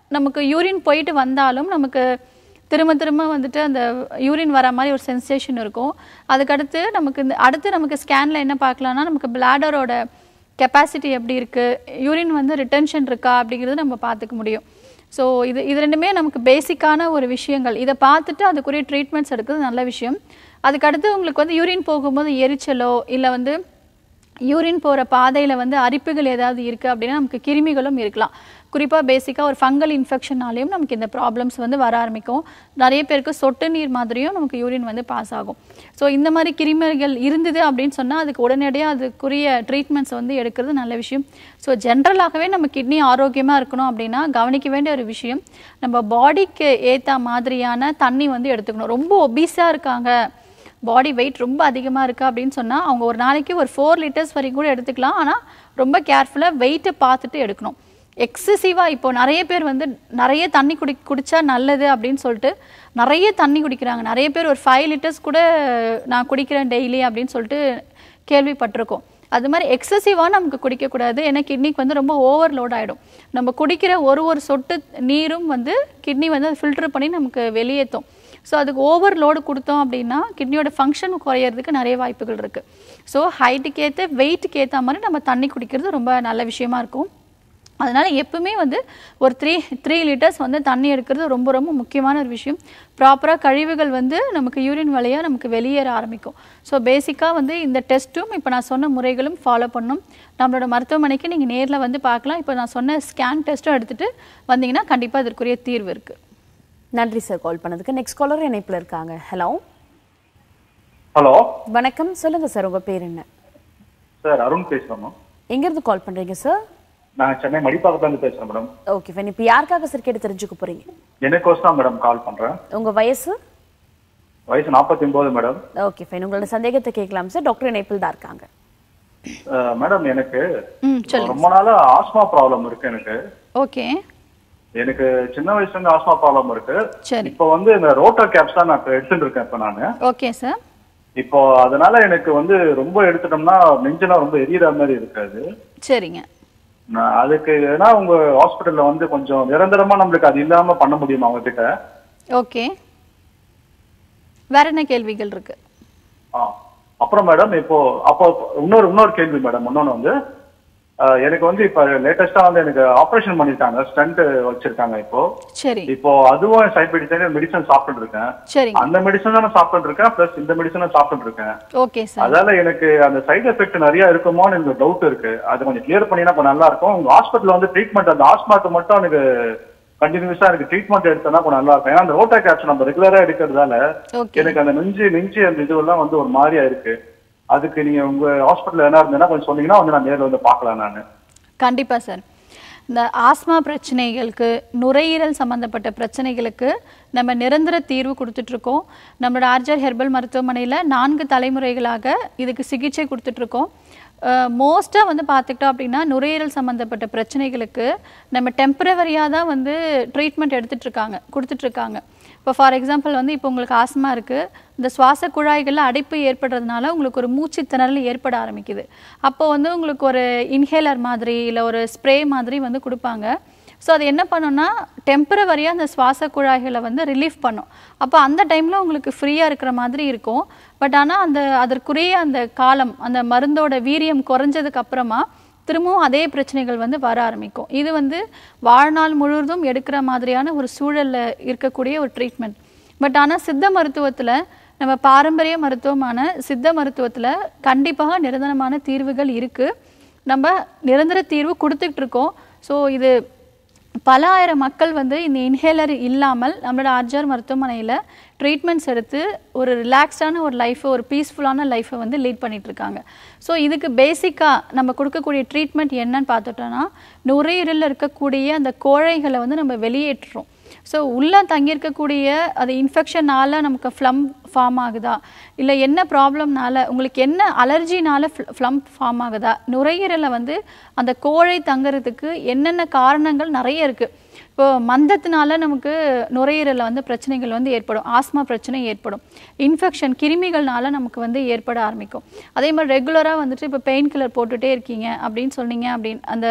நமக்கு யூரின் போயிட்டு வந்தாலும் நமக்கு திரும்ப திரும்ப வந்துட்டு அந்த யூரின் வர மாதிரி ஒரு சென்சேஷன் இருக்கும் அதுக்கடுத்து நமக்கு இந்த அடுத்து நமக்கு ஸ்கேனில் என்ன பார்க்கலாம்னா நமக்கு பிளாடரோட கெப்பாசிட்டி எப்படி இருக்குது யூரின் வந்து ரிட்டென்ஷன் இருக்கா அப்படிங்கிறது நம்ம பார்த்துக்க முடியும் ஸோ இது இது ரெண்டுமே நமக்கு பேசிக்கான ஒரு விஷயங்கள் இதை பார்த்துட்டு அதுக்குரிய ட்ரீட்மெண்ட்ஸ் எடுக்கிறது நல்ல விஷயம் அதுக்கடுத்து உங்களுக்கு வந்து யூரின் போகும்போது எரிச்சலோ இல்லை வந்து யூரின் போகிற பாதையில் வந்து அரிப்புகள் ஏதாவது இருக்குது அப்படின்னா நமக்கு கிருமிகளும் இருக்கலாம் குறிப்பாக பேசிக்காக ஒரு ஃபங்கல் இன்ஃபெக்ஷனாலேயும் நமக்கு இந்த ப்ராப்ளம்ஸ் வந்து வர ஆரம்பிக்கும் நிறைய பேருக்கு சொட்டு நீர் மாதிரியும் நமக்கு யூரின் வந்து பாஸ் ஆகும் ஸோ இந்த மாதிரி கிருமிகள் இருந்தது அப்படின்னு சொன்னால் அதுக்கு உடனடியாக அதுக்குரிய ட்ரீட்மெண்ட்ஸ் வந்து எடுக்கிறது நல்ல விஷயம் ஸோ ஜென்ரலாகவே நம்ம கிட்னி ஆரோக்கியமாக இருக்கணும் அப்படின்னா கவனிக்க வேண்டிய ஒரு விஷயம் நம்ம பாடிக்கு ஏற்ற மாதிரியான தண்ணி வந்து எடுத்துக்கணும் ரொம்ப ஒபீஸாக இருக்காங்க பாடி வெயிட் ரொம்ப அதிகமாக இருக்குது அப்படின்னு சொன்னால் அவங்க ஒரு நாளைக்கு ஒரு ஃபோர் லிட்டர்ஸ் வரைக்கும் கூட எடுத்துக்கலாம் ஆனால் ரொம்ப கேர்ஃபுல்லாக வெயிட்டை பார்த்துட்டு எடுக்கணும் எக்ஸசிவாக இப்போ நிறைய பேர் வந்து நிறைய தண்ணி குடி குடித்தா நல்லது அப்படின்னு சொல்லிட்டு நிறைய தண்ணி குடிக்கிறாங்க நிறைய பேர் ஒரு ஃபைவ் லிட்டர்ஸ் கூட நான் குடிக்கிறேன் டெய்லி அப்படின்னு சொல்லிட்டு கேள்விப்பட்டிருக்கோம் அது மாதிரி எக்ஸசிவாக நமக்கு குடிக்கக்கூடாது ஏன்னா கிட்னிக்கு வந்து ரொம்ப ஓவர்லோட் ஆகிடும் நம்ம குடிக்கிற ஒரு ஒரு சொட்டு நீரும் வந்து கிட்னி வந்து அதை ஃபில்டர் பண்ணி நமக்கு வெளியேற்றும் ஸோ அதுக்கு ஓவர்லோடு கொடுத்தோம் அப்படின்னா கிட்னியோட ஃபங்க்ஷன் குறையிறதுக்கு நிறைய வாய்ப்புகள் இருக்குது ஸோ ஹைட்டுக்கு ஏற்ற வெயிட்டுக்கு ஏற்ற மாதிரி நம்ம தண்ணி குடிக்கிறது ரொம்ப நல்ல விஷயமா இருக்கும் அதனால எப்பவுமே வந்து ஒரு த்ரீ த்ரீ லிட்டர்ஸ் வந்து தண்ணி எடுக்கிறது ரொம்ப ரொம்ப முக்கியமான ஒரு விஷயம் ப்ராப்பராக கழிவுகள் வந்து நமக்கு யூரின் வழியாக நமக்கு வெளியேற ஆரம்பிக்கும் ஸோ பேசிக்காக வந்து இந்த டெஸ்ட்டும் இப்போ நான் சொன்ன முறைகளும் ஃபாலோ பண்ணணும் நம்மளோட மருத்துவமனைக்கு நீங்கள் நேரில் வந்து பார்க்கலாம் இப்போ நான் சொன்ன ஸ்கேன் டெஸ்ட்டும் எடுத்துகிட்டு வந்தீங்கன்னா கண்டிப்பாக அதற்குரிய தீர்வு இருக்குது நன்றி சார் கால் பண்ணதுக்கு நெக்ஸ்ட் காலர் இணைப்பில் இருக்காங்க ஹலோ ஹலோ வணக்கம் சொல்லுங்க சார் உங்க பேர் என்ன சார் அருண் பேசுறோம் எங்கேருந்து கால் பண்றீங்க சார் நான் சென்னை மடிப்பாக்கத்துல இருந்து பேசுறேன் மேடம் ஓகே ஃபைன் இப்போ யாருக்காக சார் கேட்டு தெரிஞ்சுக்க போறீங்க எனக்கோசம் தான் மேடம் கால் பண்றேன் உங்க வயசு வயசு நாற்பத்தி ஒன்பது மேடம் ஓகே ஃபைன் உங்களோட சந்தேகத்தை கேட்கலாம் சார் டாக்டர் இணைப்பில் தான் இருக்காங்க அஹ், மேடம் எனக்கு ம் சொல்லுங்க ரொம்ப நாளா ஆஸ்மா ப்ராப்ளம் இருக்கு எனக்கு ஓகே எனக்கு சின்ன வயசுல இருந்து ஆஸ்மா ப்ராப்ளம் இருக்கு சரி இப்போ வந்து இந்த ரோட்டர் கேப்ஸ் தான் நான் இப்ப எடுத்துட்டு இருக்கேன் இப்ப நானு ஓகே சார் இப்போ அதனால எனக்கு வந்து ரொம்ப எடுத்துட்டோம்னா நெஞ்செல்லாம் ரொம்ப எரியற மாதிரி இருக்காது சரிங்க நான் அதுக்கு ஏன்னா உங்க ஹாஸ்பிட்டல்ல வந்து கொஞ்சம் நிரந்தரமா நம்மளுக்கு அது இல்லாம பண்ண முடியுமா அவங்க கிட்ட ஓகே வேற என்ன கேள்விகள் இருக்கு ஆ. அப்புறம் மேடம் இப்போ அப்போ இன்னொரு இன்னொரு கேள்வி மேடம் இன்னொன்னு வந்து அஹ், எனக்கு வந்து இப்ப லேட்டஸ்டா வந்து எனக்கு ஆபரேஷன் பண்ணிருக்காங்க ஸ்டண்ட் வச்சிருக்காங்க இப்போ சரி இப்போ அதுவும் சைட் பை மெடிசன் சாப்பிட்டு இருக்கேன் சரிங்க அந்த மெடிசன் தான் சாப்பிட்டு இருக்கேன் பிளஸ் இந்த மெடிசனும் சாப்பிட்டு இருக்கேன் ஓகே சார் அதால எனக்கு அந்த சைடு எஃபெக்ட் நிறைய இருக்குமோன்னு எனக்கு டவுட் இருக்கு அது கொஞ்சம் கிளியர் பண்ணினா கொஞ்சம் நல்லா இருக்கும் உங்க ஹாஸ்பிட்டல் வந்து ட்ரீட்மெண்ட் அந்த ஆஸ்மாக்கு மட்டும் எனக்கு கண்டினியூஸா எனக்கு ட்ரீட்மெண்ட் எடுத்தனா கொஞ்சம் நல்லா இருக்கும் ஏன்னா அந்த ரோட்டா கேப்ஸ் நம்ம ரெகுலரா எடுக்கிறதால ஓகே எனக்கு அந்த நெஞ்சு நெஞ்சு அந்த இதுவெல்லாம் வந்து ஒரு மாதிரியா இருக்கு அதுக்கு நீங்க உங்க ஹாஸ்பிட்டல் என்ன இருந்ததுன்னா கொஞ்சம் சொன்னீங்கன்னா வந்து நான் நேர்ல வந்து பார்க்கலாம் நான் கண்டிப்பா சார் இந்த ஆஸ்மா பிரச்சனைகளுக்கு நுரையீரல் சம்பந்தப்பட்ட பிரச்சனைகளுக்கு நம்ம நிரந்தர தீர்வு கொடுத்துட்ருக்கோம் நம்மளோட ஆர்ஜர் ஹெர்பல் மருத்துவமனையில் நான்கு தலைமுறைகளாக இதுக்கு சிகிச்சை கொடுத்துட்ருக்கோம் மோஸ்ட்டாக வந்து பார்த்துக்கிட்டோம் அப்படின்னா நுரையீரல் சம்மந்தப்பட்ட பிரச்சனைகளுக்கு நம்ம டெம்பரவரியாக தான் வந்து ட்ரீட்மெண்ட் எடுத்துட்ருக்காங்க கொடுத்துட்ருக்காங்க இப்போ ஃபார் எக்ஸாம்பிள் வந்து இப்போ உங்களுக்கு ஆஸ்மா இருக்குது இந்த சுவாச குழாய்களில் அடைப்பு ஏற்படுறதுனால உங்களுக்கு ஒரு மூச்சு திணறல் ஏற்பட ஆரம்பிக்குது அப்போ வந்து உங்களுக்கு ஒரு இன்ஹேலர் மாதிரி இல்லை ஒரு ஸ்ப்ரே மாதிரி வந்து கொடுப்பாங்க ஸோ அது என்ன பண்ணுன்னா டெம்பரவரியாக அந்த சுவாச குழாய்களை வந்து ரிலீஃப் பண்ணும் அப்போ அந்த டைமில் உங்களுக்கு ஃப்ரீயாக இருக்கிற மாதிரி இருக்கும் பட் ஆனால் அந்த அதற்குரிய அந்த காலம் அந்த மருந்தோட வீரியம் குறைஞ்சதுக்கு அப்புறமா திரும்பவும் அதே பிரச்சனைகள் வந்து வர ஆரம்பிக்கும் இது வந்து வாழ்நாள் முழுவதும் எடுக்கிற மாதிரியான ஒரு சூழல்ல இருக்கக்கூடிய ஒரு ட்ரீட்மெண்ட் பட் ஆனால் சித்த மருத்துவத்தில் நம்ம பாரம்பரிய மருத்துவமான சித்த மருத்துவத்தில் கண்டிப்பாக நிரந்தரமான தீர்வுகள் இருக்குது நம்ம நிரந்தர தீர்வு கொடுத்துட்டு இருக்கோம் ஸோ இது பல ஆயிரம் மக்கள் வந்து இந்த இன்ஹேலர் இல்லாமல் நம்மளோட ஆர்ஜார் மருத்துவமனையில் ட்ரீட்மெண்ட்ஸ் எடுத்து ஒரு ரிலாக்ஸ்டான ஒரு லைஃப்பை ஒரு பீஸ்ஃபுல்லான லைஃப்பை வந்து லீட் பண்ணிட்டு இருக்காங்க ஸோ இதுக்கு பேசிக்காக நம்ம கொடுக்கக்கூடிய ட்ரீட்மெண்ட் என்னன்னு பார்த்துட்டோம்னா நுரையீரலில் இருக்கக்கூடிய அந்த கோழைகளை வந்து நம்ம வெளியேற்றுறோம் ஸோ உள்ளே தங்கியிருக்கக்கூடிய அது இன்ஃபெக்ஷனால் நமக்கு ஃப்ளம் ஃபார்ம் ஆகுதா இல்லை என்ன ப்ராப்ளம்னால உங்களுக்கு என்ன அலர்ஜினால ஃப்ளம் ஃபார்ம் ஆகுதா நுரையீரலில் வந்து அந்த கோழை தங்குறதுக்கு என்னென்ன காரணங்கள் நிறைய இருக்குது இப்போ மந்தத்தினால நமக்கு நுரையீரலில் வந்து பிரச்சனைகள் வந்து ஏற்படும் ஆஸ்மா பிரச்சனை ஏற்படும் இன்ஃபெக்ஷன் கிருமிகள்னால நமக்கு வந்து ஏற்பட ஆரம்பிக்கும் அதே மாதிரி ரெகுலராக வந்துட்டு இப்போ பெயின் கில்லர் போட்டுட்டே இருக்கீங்க அப்படின்னு சொன்னீங்க அப்படின்னு அந்த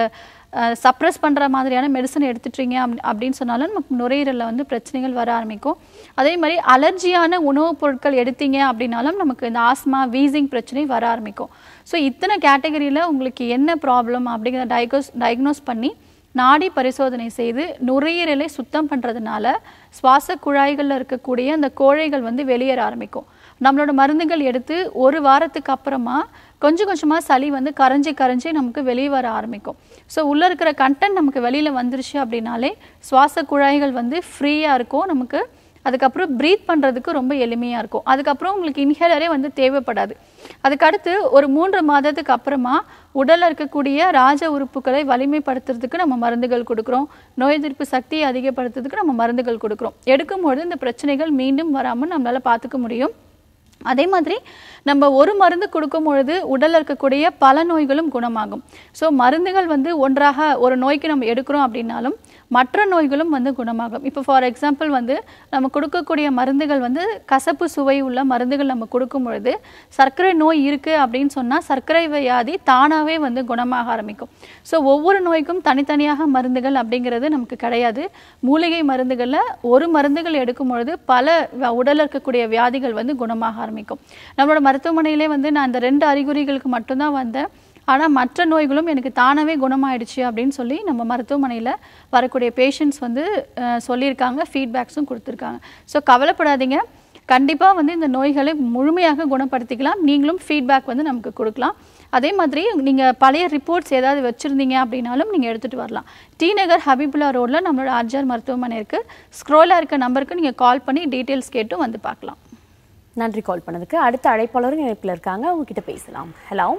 சப்ரஸ் பண்ணுற மாதிரியான மெடிசன் எடுத்துட்டீங்க அப் அப்படின்னு சொன்னாலும் நமக்கு நுரையீரலில் வந்து பிரச்சனைகள் வர ஆரம்பிக்கும் அதே மாதிரி அலர்ஜியான உணவுப் பொருட்கள் எடுத்தீங்க அப்படின்னாலும் நமக்கு இந்த ஆஸ்மா வீசிங் பிரச்சனை வர ஆரம்பிக்கும் ஸோ இத்தனை கேட்டகரியில் உங்களுக்கு என்ன ப்ராப்ளம் அப்படிங்கிறத டயக்னோஸ் டயக்னோஸ் பண்ணி நாடி பரிசோதனை செய்து நுரையீரலை சுத்தம் பண்ணுறதுனால சுவாச குழாய்களில் இருக்கக்கூடிய அந்த கோழைகள் வந்து வெளியேற ஆரம்பிக்கும் நம்மளோட மருந்துகள் எடுத்து ஒரு வாரத்துக்கு அப்புறமா கொஞ்சம் கொஞ்சமாக சளி வந்து கரைஞ்சி கரைஞ்சி நமக்கு வெளியே வர ஆரம்பிக்கும் ஸோ உள்ளே இருக்கிற கண்டென்ட் நமக்கு வெளியில் வந்துருச்சு அப்படின்னாலே சுவாச குழாய்கள் வந்து ஃப்ரீயாக இருக்கும் நமக்கு அதுக்கப்புறம் ப்ரீத் பண்ணுறதுக்கு ரொம்ப எளிமையாக இருக்கும் அதுக்கப்புறம் உங்களுக்கு இன்ஹேலரே வந்து தேவைப்படாது அதுக்கடுத்து ஒரு மூன்று மாதத்துக்கு அப்புறமா உடலில் இருக்கக்கூடிய ராஜ உறுப்புகளை வலிமைப்படுத்துறதுக்கு நம்ம மருந்துகள் கொடுக்குறோம் நோய் எதிர்ப்பு சக்தியை அதிகப்படுத்துறதுக்கு நம்ம மருந்துகள் கொடுக்குறோம் எடுக்கும்பொழுது இந்த பிரச்சனைகள் மீண்டும் வராமல் நம்மளால் பார்த்துக்க முடியும் அதே மாதிரி நம்ம ஒரு மருந்து கொடுக்கும் பொழுது உடலில் இருக்கக்கூடிய பல நோய்களும் குணமாகும் ஸோ மருந்துகள் வந்து ஒன்றாக ஒரு நோய்க்கு நம்ம எடுக்கிறோம் அப்படின்னாலும் மற்ற நோய்களும் வந்து குணமாகும் இப்போ ஃபார் எக்ஸாம்பிள் வந்து நம்ம கொடுக்கக்கூடிய மருந்துகள் வந்து கசப்பு சுவை உள்ள மருந்துகள் நம்ம கொடுக்கும் பொழுது சர்க்கரை நோய் இருக்குது அப்படின்னு சொன்னால் சர்க்கரை வியாதி தானாகவே வந்து குணமாக ஆரம்பிக்கும் ஸோ ஒவ்வொரு நோய்க்கும் தனித்தனியாக மருந்துகள் அப்படிங்கிறது நமக்கு கிடையாது மூலிகை மருந்துகளில் ஒரு மருந்துகள் எடுக்கும் பொழுது பல வ- உடல்ல இருக்கக்கூடிய வியாதிகள் வந்து குணமாக ஆரம்பிக்கும் நம்மளோட மருத்துவமனையிலே வந்து நான் இந்த ரெண்டு அறிகுறிகளுக்கு மட்டும்தான் வந்தேன் ஆனால் மற்ற நோய்களும் எனக்கு தானாகவே குணமாயிடுச்சு அப்படின்னு சொல்லி நம்ம மருத்துவமனையில் வரக்கூடிய பேஷண்ட்ஸ் வந்து அஹ், சொல்லியிருக்காங்க ஃபீட்பேக்ஸும் கொடுத்துருக்காங்க ஸோ கவலைப்படாதீங்க கண்டிப்பாக வந்து இந்த நோய்களை முழுமையாக குணப்படுத்திக்கலாம் நீங்களும் ஃபீட்பேக் வந்து நமக்கு கொடுக்கலாம் அதே மாதிரி நீங்கள் பழைய ரிப்போர்ட்ஸ் ஏதாவது வச்சுருந்தீங்க அப்படின்னாலும் நீங்கள் எடுத்துகிட்டு வரலாம் டி நகர் ஹபிபுல்லா ரோட்டில் நம்மளோட ஆர்ஜர் மருத்துவமனை இருக்குது ஸ்க்ரோலாக இருக்க நம்பருக்கு நீங்கள் கால் பண்ணி டீட்டெயில்ஸ் கேட்டும் வந்து பார்க்கலாம் நன்றி கால் பண்ணதுக்கு அடுத்த அழைப்பாளரும் இணைப்பில் இருக்காங்க அவங்க கிட்ட பேசலாம் ஹலோ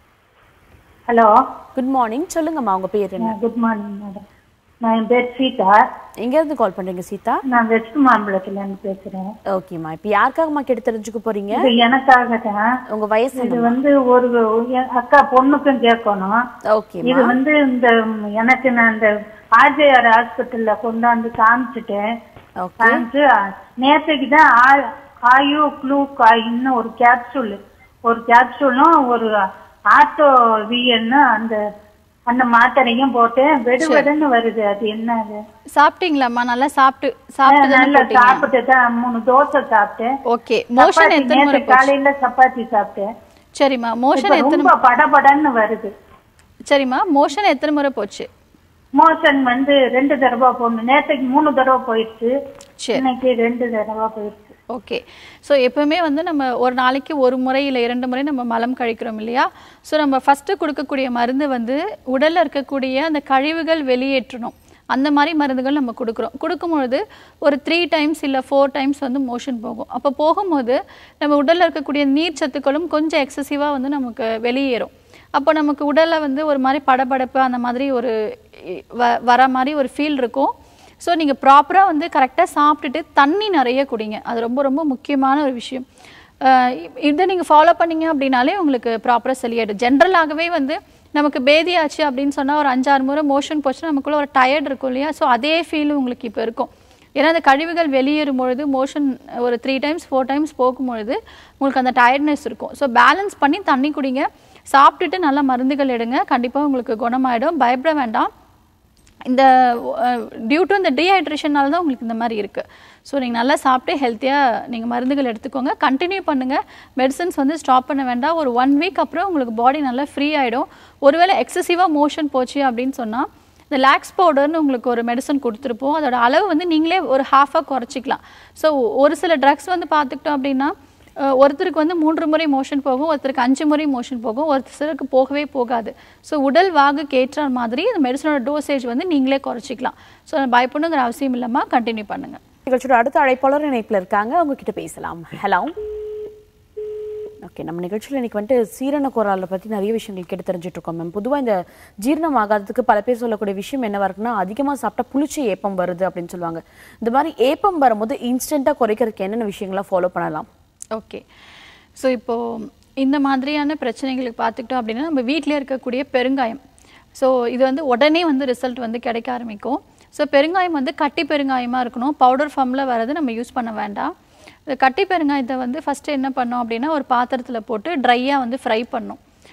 ஹலோ குட் மார்னிங் சொல்லுங்கம்மா உங்க பேர் என்ன குட் மார்னிங் மேடம் நான் என் பேர் சீதா எங்க இருந்து கால் பண்றீங்க சீதா நான் வெஸ்ட் மாம்பலத்துல இருந்து பேசுறேன் ஓகேம்மா இப்போ யாருக்காகம்மா கேட்டு தெரிஞ்சுக்க போறீங்க இது எனக்காக தான் உங்க வயசு இது என்னம்மா? வந்து ஒரு என் அக்கா பொண்ணுக்கும் கேட்கணும் ஓகேம்மா. இது வந்து இந்த எனக்கு நான் இந்த ஆர்ஜேஆர் ஹாஸ்பிட்டல்ல கொண்டாந்து காமிச்சிட்டேன் காமிச்சு நேற்றுக்கு தான் ஆ- ஆயு க்ளூ காயின்னு ஒரு கேப்சூல் ஒரு கேப்சூலும் ஒரு ஆட்டோ விஎன்னு அந்த அந்த மாத்திரையும் போட்டேன் வெடு சரி. வெடுன்னு வருது அது என்ன அது சாப்பிட்டீங்களாம்மா நல்லா சாப்பிட்டு சாப்பிட்டு தானே நல்லா போட்டீங்க சாப்பிட்டு தான் மூணு தோசை சாப்பிட்டேன் ஓகே மோஷன் சப்பாத்தி எத்தனை முறை நேத்து போச்சு காலையில சப்பாத்தி சாப்பிட்டேன் சரிம்மா இப்ப மோஷன் எத்தனை ரொம்ப படபடன்னு வருது சரிம்மா மோஷன் எத்தனை முறை போச்சு மோஷன் வந்து ரெண்டு தடவை போடணும் நேற்றுக்கு மூணு தடவை போயிடுச்சு சரி. இன்னைக்கு ரெண்டு தடவை போயிடுச்சு ஓகே ஸோ எப்பவுமே வந்து நம்ம ஒரு நாளைக்கு ஒரு முறை இல்லை இரண்டு முறை நம்ம மலம் கழிக்கிறோம் இல்லையா ஸோ நம்ம ஃபஸ்ட்டு கொடுக்கக்கூடிய மருந்து வந்து உடலில் இருக்கக்கூடிய அந்த கழிவுகள் வெளியேற்றணும் அந்த மாதிரி மருந்துகள் நம்ம கொடுக்குறோம் கொடுக்கும்பொழுது ஒரு த்ரீ டைம்ஸ் இல்லை ஃபோர் டைம்ஸ் வந்து மோஷன் போகும் அப்போ போகும்போது நம்ம உடலில் இருக்கக்கூடிய நீர் சத்துக்களும் கொஞ்சம் எக்ஸசிவாக வந்து நமக்கு வெளியேறும் அப்போ நமக்கு உடலில் வந்து ஒரு மாதிரி படபடப்பு அந்த மாதிரி ஒரு இ- வ- வர மாதிரி ஒரு ஃபீல் இருக்கும் ஸோ நீங்கள் ப்ராப்பராக வந்து கரெக்டாக சாப்பிட்டுட்டு தண்ணி நிறைய குடிங்க அது ரொம்ப ரொம்ப முக்கியமான ஒரு விஷயம் அஹ் இ- இதை நீங்கள் ஃபாலோ பண்ணீங்க அப்படின்னாலே உங்களுக்கு ப்ராப்பராக சரியாயிடும் ஜென்ரலாகவே வந்து நமக்கு பேதி ஆச்சு அப்படின்னு சொன்னால் ஒரு அஞ்சாறு முறை மோஷன் போச்சுன்னா நமக்குள்ள ஒரு டயர்ட் இருக்கும் இல்லையா ஸோ அதே ஃபீல் உங்களுக்கு இப்போ இருக்கும் ஏன்னா அந்த கழிவுகள் வெளியேறும் பொழுது மோஷன் ஒரு த்ரீ டைம்ஸ் ஃபோர் டைம்ஸ் போகும்பொழுது உங்களுக்கு அந்த டயர்ட்னஸ் இருக்கும் ஸோ பேலன்ஸ் பண்ணி தண்ணி குடிங்க சாப்பிட்டுட்டு நல்ல மருந்துகள் எடுங்க கண்டிப்பாக உங்களுக்கு குணமாயிடும் பயப்பட வேண்டாம் இந்த டியூ டு இந்த டீஹைட்ரேஷனால தான் உங்களுக்கு இந்த மாதிரி இருக்குது ஸோ நீங்கள் நல்லா சாப்பிட்டு ஹெல்த்தியாக நீங்கள் மருந்துகள் எடுத்துக்கோங்க கண்டினியூ பண்ணுங்கள் மெடிசன்ஸ் வந்து ஸ்டாப் பண்ண வேண்டாம் ஒரு ஒன் வீக் அப்புறம் உங்களுக்கு பாடி நல்லா ஃப்ரீ ஆகிடும் ஒருவேளை எக்ஸசிவாக மோஷன் போச்சு அப்படின்னு சொன்னால் இந்த லாக்ஸ் பவுடர்னு உங்களுக்கு ஒரு மெடிசன் கொடுத்துருப்போம் அதோட அளவு வந்து நீங்களே ஒரு ஹாஃபாக குறைச்சிக்கலாம் ஸோ ஒரு சில ட்ரக்ஸ் வந்து பார்த்துக்கிட்டோம் அப்படின்னா அஹ், ஒருத்தருக்கு வந்து மூன்று முறை மோஷன் போகும் ஒருத்தருக்கு அஞ்சு முறை மோஷன் போகும் ஒரு சிலருக்கு போகவே போகாது ஸோ உடல் வாகுக்கு ஏற்ற மாதிரி இந்த மெடிசனோட டோசேஜ் வந்து நீங்களே குறைச்சிக்கலாம் ஸோ பயப்படணுங்கிற அவசியம் இல்லாமல் கண்டினியூ பண்ணுங்கள் நிகழ்ச்சியோட அடுத்த அழைப்பாளர் இணைப்பில் இருக்காங்க அவங்க கிட்ட பேசலாம் ஹலோ ஓகே நம்ம நிகழ்ச்சியில் இன்னைக்கு வந்துட்டு சீரண கோராலை பற்றி நிறைய விஷயங்கள் கேட்டு தெரிஞ்சுட்டு இருக்கோம் மேம் பொதுவாக இந்த ஜீரணம் ஆகாததுக்கு பல பேர் சொல்லக்கூடிய விஷயம் என்னவா இருக்குன்னா அதிகமாக சாப்பிட்டா புளிச்ச ஏப்பம் வருது அப்படின்னு சொல்லுவாங்க இந்த மாதிரி ஏப்பம் வரும்போது இன்ஸ்டண்ட்டாக குறைக்கிறதுக்கு என்னென்ன விஷயங்களை ஃபாலோ பண்ணலாம் ஓகே ஸோ இப்போது இந்த மாதிரியான பிரச்சனைகளுக்கு பார்த்துக்கிட்டோம் அப்படின்னா நம்ம வீட்டிலே இருக்கக்கூடிய பெருங்காயம் ஸோ இது வந்து உடனே வந்து ரிசல்ட் வந்து கிடைக்க ஆரம்பிக்கும் ஸோ பெருங்காயம் வந்து கட்டி பெருங்காயமாக இருக்கணும் பவுடர் ஃபார்மில் வரது நம்ம யூஸ் பண்ண வேண்டாம் இந்த கட்டி பெருங்காயத்தை வந்து ஃபஸ்ட்டு என்ன பண்ணோம் அப்படின்னா ஒரு பாத்திரத்தில் போட்டு ட்ரையாக வந்து ஃப்ரை பண்ணோம்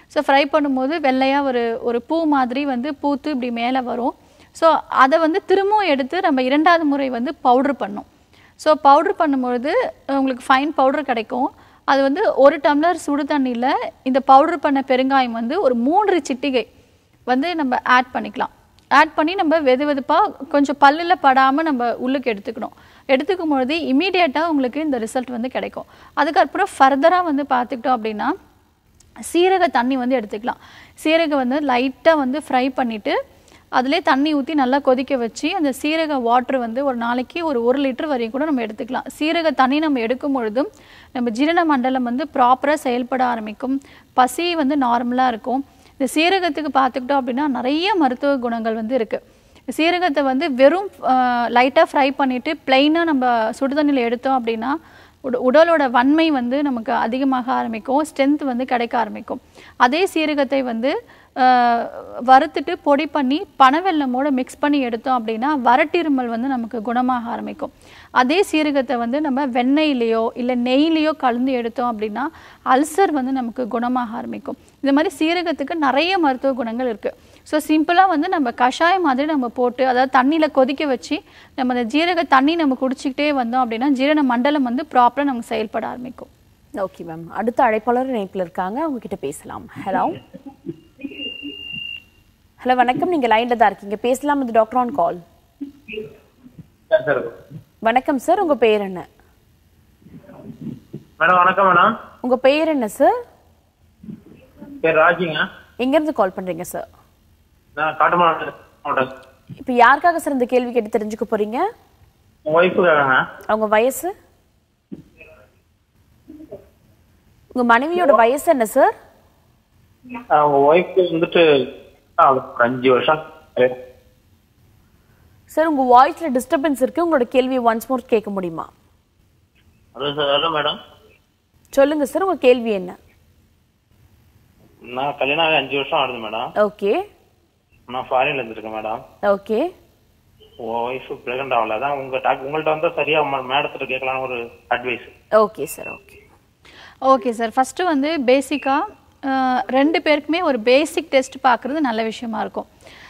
ஸோ ஃப்ரை பண்ணும்போது வெள்ளையாக ஒரு ஒரு பூ மாதிரி வந்து பூத்து இப்படி மேலே வரும் ஸோ அதை வந்து திரும்பவும் எடுத்து நம்ம இரண்டாவது முறை வந்து பவுட்ரு பண்ணோம் ஸோ பவுட்ரு பண்ணும்பொழுது உங்களுக்கு ஃபைன் பவுடர் கிடைக்கும் அது வந்து ஒரு டம்ளர் சுடு தண்ணியில் இந்த பவுடர் பண்ண பெருங்காயம் வந்து ஒரு மூன்று சிட்டிகை வந்து நம்ம ஆட் பண்ணிக்கலாம் ஆட் பண்ணி நம்ம வெது வெதுப்பாக கொஞ்சம் பல்லில் படாமல் நம்ம உள்ளுக்கு எடுத்துக்கணும் எடுத்துக்கும் பொழுது இமீடியட்டாக உங்களுக்கு இந்த ரிசல்ட் வந்து கிடைக்கும் அதுக்கப்புறம் ஃபர்தராக வந்து பார்த்துக்கிட்டோம் அப்படின்னா சீரக தண்ணி வந்து எடுத்துக்கலாம் சீரகம் வந்து லைட்டாக வந்து ஃப்ரை பண்ணிவிட்டு அதிலே தண்ணி ஊற்றி நல்லா கொதிக்க வச்சு அந்த சீரக வாட்டர் வந்து ஒரு நாளைக்கு ஒரு ஒரு லிட்டர் வரையும் கூட நம்ம எடுத்துக்கலாம் சீரக தண்ணி நம்ம எடுக்கும் பொழுதும் நம்ம ஜீரண மண்டலம் வந்து ப்ராப்பராக செயல்பட ஆரம்பிக்கும் பசி வந்து நார்மலாக இருக்கும் இந்த சீரகத்துக்கு பார்த்துக்கிட்டோம் அப்படின்னா நிறைய மருத்துவ குணங்கள் வந்து இருக்குது சீரகத்தை வந்து வெறும் லைட்டாக ஃப்ரை பண்ணிவிட்டு பிளெயினாக நம்ம சுடுதண்ணியில் எடுத்தோம் அப்படின்னா உட உடலோட வன்மை வந்து நமக்கு அதிகமாக ஆரம்பிக்கும் ஸ்ட்ரென்த் வந்து கிடைக்க ஆரம்பிக்கும் அதே சீரகத்தை வந்து ஆஹ், வறுத்துட்டு பொடி பண்ணி பனவெல்லமோட மிக்ஸ் பண்ணி எடுத்தோம் அப்படின்னா வறட்டிருமல் வந்து நமக்கு குணமாக ஆரம்பிக்கும் அதே சீரகத்தை வந்து நம்ம வெண்ணெயிலையோ இல்லை நெய்லேயோ கலந்து எடுத்தோம் அப்படின்னா அல்சர் வந்து நமக்கு குணமாக ஆரம்பிக்கும் இந்த மாதிரி சீரகத்துக்கு நிறைய மருத்துவ குணங்கள் இருக்குது ஸோ சிம்பிளாக வந்து நம்ம கஷாயம் மாதிரி நம்ம போட்டு அதாவது தண்ணியில் கொதிக்க வச்சு நம்ம அந்த ஜீரக தண்ணி நம்ம குடிச்சிக்கிட்டே வந்தோம் அப்படின்னா ஜீரண மண்டலம் வந்து ப்ராப்பராக நமக்கு செயல்பட ஆரம்பிக்கும் ஓகே மேம் அடுத்த அழைப்பாளர் இணைப்பில் இருக்காங்க அவங்க கிட்ட பேசலாம் ஹலோ ஹலோ வணக்கம் நீங்க லைன்ல தான் இருக்கீங்க பேசலாம் இது டாக்டர் ஆன் கால் சார் வணக்கம் சார் உங்க பெயர் என்ன மேடம் வணக்கம் மேடம் உங்க பெயர் என்ன சார் பேர் ராஜிங்க எங்க இருந்து கால் பண்றீங்க சார் நான் காட்டுமலை மாவட்டம் இப்போ யாருக்காக சார் இந்த கேள்வி கேட்டு தெரிஞ்சுக்க போறீங்க உங்க ஒய்ஃபுக்காகங்க அவங்க வயசு உங்க மனைவியோட வயசு என்ன சார் அவங்க ஒய்ஃபு வந்துட்டு ஆ, ஒரு அஞ்சு வருஷம் சார் உங்க வாய்ஸ்ல டிஸ்டர்பன்ஸ் இருக்கு உங்களோட கேள்வியை ஒன்ஸ் மோர் கேட்க முடியுமா ஹலோ சார் ஹலோ மேடம் சொல்லுங்க சார் உங்க கேள்வி என்ன நான் கல்யாணம் ஆகி அஞ்சு வருஷம் ஆகுது மேடம் ஓகே நான் ஃபாரின்ல இருந்திருக்கேன் மேடம் ஓகே ஒய்ஃபு பிரெக்னென்ட் ஆகல அதான் உங்க டாக் உங்கள்ட்ட வந்தா சரியா மேடத்துல கேட்கலாம்னு ஒரு advice okay sir okay okay sir first வந்து பேசிக்காக ரெண்டு பேருக்குமே ஒரு பேசிக் டெஸ்ட் பார்க்குறது நல்ல விஷயமா இருக்கும்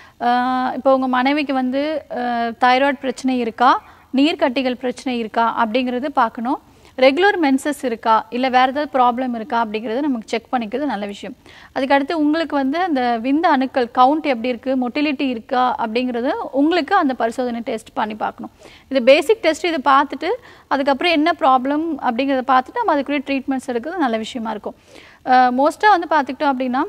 அஹ், இப்போ உங்கள் மனைவிக்கு வந்து தைராய்டு பிரச்சனை இருக்கா நீர்க்கட்டிகள் பிரச்சனை இருக்கா அப்படிங்கிறது பார்க்கணும் ரெகுலர் மென்சஸ் இருக்கா இல்லை வேறு ஏதாவது ப்ராப்ளம் இருக்கா அப்படிங்கிறது நமக்கு செக் பண்ணிக்கிறது நல்ல விஷயம் அதுக்கடுத்து உங்களுக்கு வந்து அந்த விந்த அணுக்கள் கவுண்ட் எப்படி இருக்குது மொட்டிலிட்டி இருக்கா அப்படிங்கிறது உங்களுக்கு அந்த பரிசோதனை டெஸ்ட் பண்ணி பார்க்கணும் இது பேசிக் டெஸ்ட் இதை பார்த்துட்டு அதுக்கப்புறம் என்ன ப்ராப்ளம் அப்படிங்கிறத பார்த்துட்டு நம்ம அதுக்குரிய ட்ரீட்மெண்ட்ஸ் எடுக்கிறது நல்ல விஷயமா இருக்கும் மோஸ்ட்டாக வந்து பார்த்துக்கிட்டோம் அப்படின்னா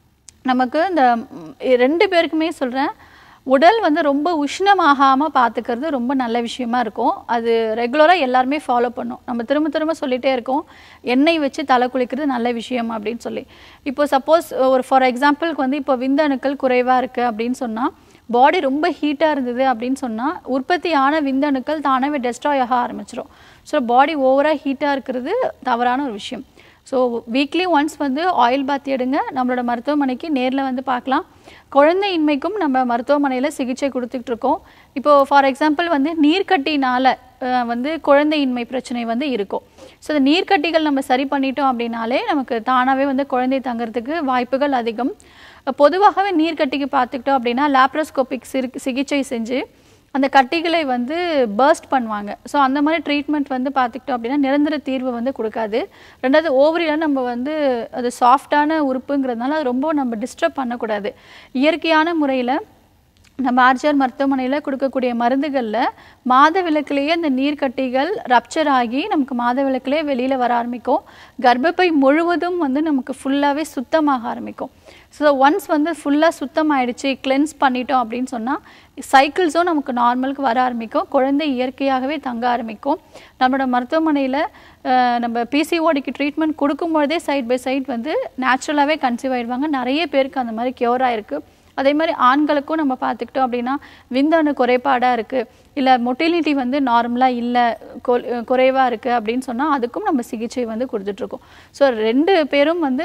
நமக்கு இந்த ம், ரெண்டு பேருக்குமே சொல்கிறேன் உடல் வந்து ரொம்ப உஷ்ணமாகாமல் பார்த்துக்கிறது ரொம்ப நல்ல விஷயமா இருக்கும் அது ரெகுலராக எல்லாருமே ஃபாலோ பண்ணும் நம்ம திரும்ப திரும்ப சொல்லிகிட்டே இருக்கோம் எண்ணெய் வச்சு தலை குளிக்கிறது நல்ல விஷயம் அப்படின்னு சொல்லி இப்போ சப்போஸ் ஒரு ஃபார் எக்ஸாம்பிளுக்கு வந்து இப்போ விந்தணுக்கள் குறைவாக இருக்குது அப்படின்னு சொன்னால் பாடி ரொம்ப ஹீட்டாக இருந்தது அப்படின்னு சொன்னால் உற்பத்தியான விந்தணுக்கள் தானாகவே டெஸ்ட்ராய் ஆக ஆரம்பிச்சிடும் ஸோ பாடி ஓவராக ஹீட்டாக இருக்கிறது தவறான ஒரு விஷயம் ஸோ வீக்லி ஒன்ஸ் வந்து ஆயில் பாத் எடுங்க நம்மளோட மருத்துவமனைக்கு நேரில் வந்து பார்க்கலாம் குழந்தையின்மைக்கும் நம்ம மருத்துவமனையில் சிகிச்சை கொடுத்துட்டு இருக்கோம் இப்போது ஃபார் எக்ஸாம்பிள் வந்து நீர்க்கட்டினால அஹ், வந்து குழந்தையின்மை பிரச்சனை வந்து இருக்கும் ஸோ இந்த நீர்க்கட்டிகள் நம்ம சரி பண்ணிட்டோம் அப்படின்னாலே நமக்கு தானாகவே வந்து குழந்தை தங்குறதுக்கு வாய்ப்புகள் அதிகம் பொதுவாகவே நீர்க்கட்டிக்கு பார்த்துக்கிட்டோம் அப்படின்னா லாப்ரோஸ்கோபிக் சிகிச்சை செஞ்சு அந்த கட்டிகளை வந்து பர்ஸ்ட் பண்ணுவாங்க ஸோ அந்த மாதிரி ட்ரீட்மெண்ட் வந்து பார்த்துக்கிட்டோம் அப்படின்னா நிரந்தர தீர்வு வந்து கொடுக்காது ரெண்டாவது ஓவரியில் நம்ம வந்து அது சாஃப்டான உறுப்புங்கிறதுனால அது ரொம்ப நம்ம டிஸ்டர்ப் பண்ணக்கூடாது இயற்கையான முறையில் நம்ம ஆர்ஜிஆர் மருத்துவமனையில் கொடுக்கக்கூடிய மருந்துகளில் மாத விளக்குலேயே அந்த நீர்க்கட்டிகள் ரப்சர் ஆகி நமக்கு மாத விளக்குலேயே வெளியில் வர ஆரம்பிக்கும் கர்ப்பப்பை முழுவதும் வந்து நமக்கு ஃபுல்லாகவே சுத்தமாக ஆரம்பிக்கும் ஸோ ஒன்ஸ் வந்து ஃபுல்லாக சுத்தமாயிடுச்சு கிளென்ஸ் பண்ணிட்டோம் அப்படின்னு சொன்னால் சைக்கிள்ஸும் நமக்கு நார்மலுக்கு வர ஆரம்பிக்கும் குழந்தை இயற்கையாகவே தங்க ஆரம்பிக்கும் நம்மளோட மருத்துவமனையில் நம்ம பிசிஓடிக்கு ட்ரீட்மெண்ட் கொடுக்கும்பொழுதே சைட் பை சைட் வந்து நேச்சுரலாகவே கன்சீவ் ஆயிடுவாங்க நிறைய பேருக்கு அந்த மாதிரி க்யூர் ஆயிருக்கு அதே மாதிரி ஆண்களுக்கும் நம்ம பார்த்துக்கிட்டோம் அப்படின்னா விந்தணு குறைபாடாக இருக்குது இல்லை மொட்டிலிட்டி வந்து நார்மலாக இல்லை குறைவாக இருக்குது அப்படின்னு சொன்னால் அதுக்கும் நம்ம சிகிச்சை வந்து கொடுத்துட்ருக்கோம் ஸோ ரெண்டு பேரும் வந்து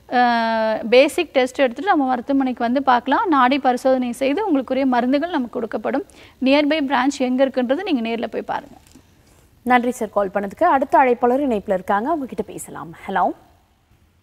பேசிக் டெஸ்ட் எடுத்துகிட்டு நம்ம மருத்துவமனைக்கு வந்து பார்க்கலாம் நாடி பரிசோதனை செய்து உங்களுக்குரிய மருந்துகள் நமக்கு கொடுக்கப்படும் நியர்பை பிரான்ச் எங்கே இருக்குன்றது நீங்கள் நேரில் போய் பாருங்கள் நன்றி சார் கால் பண்ணதுக்கு அடுத்த அழைப்பாளர் இணைப்பில் இருக்காங்க அவங்க கிட்ட பேசலாம் ஹலோ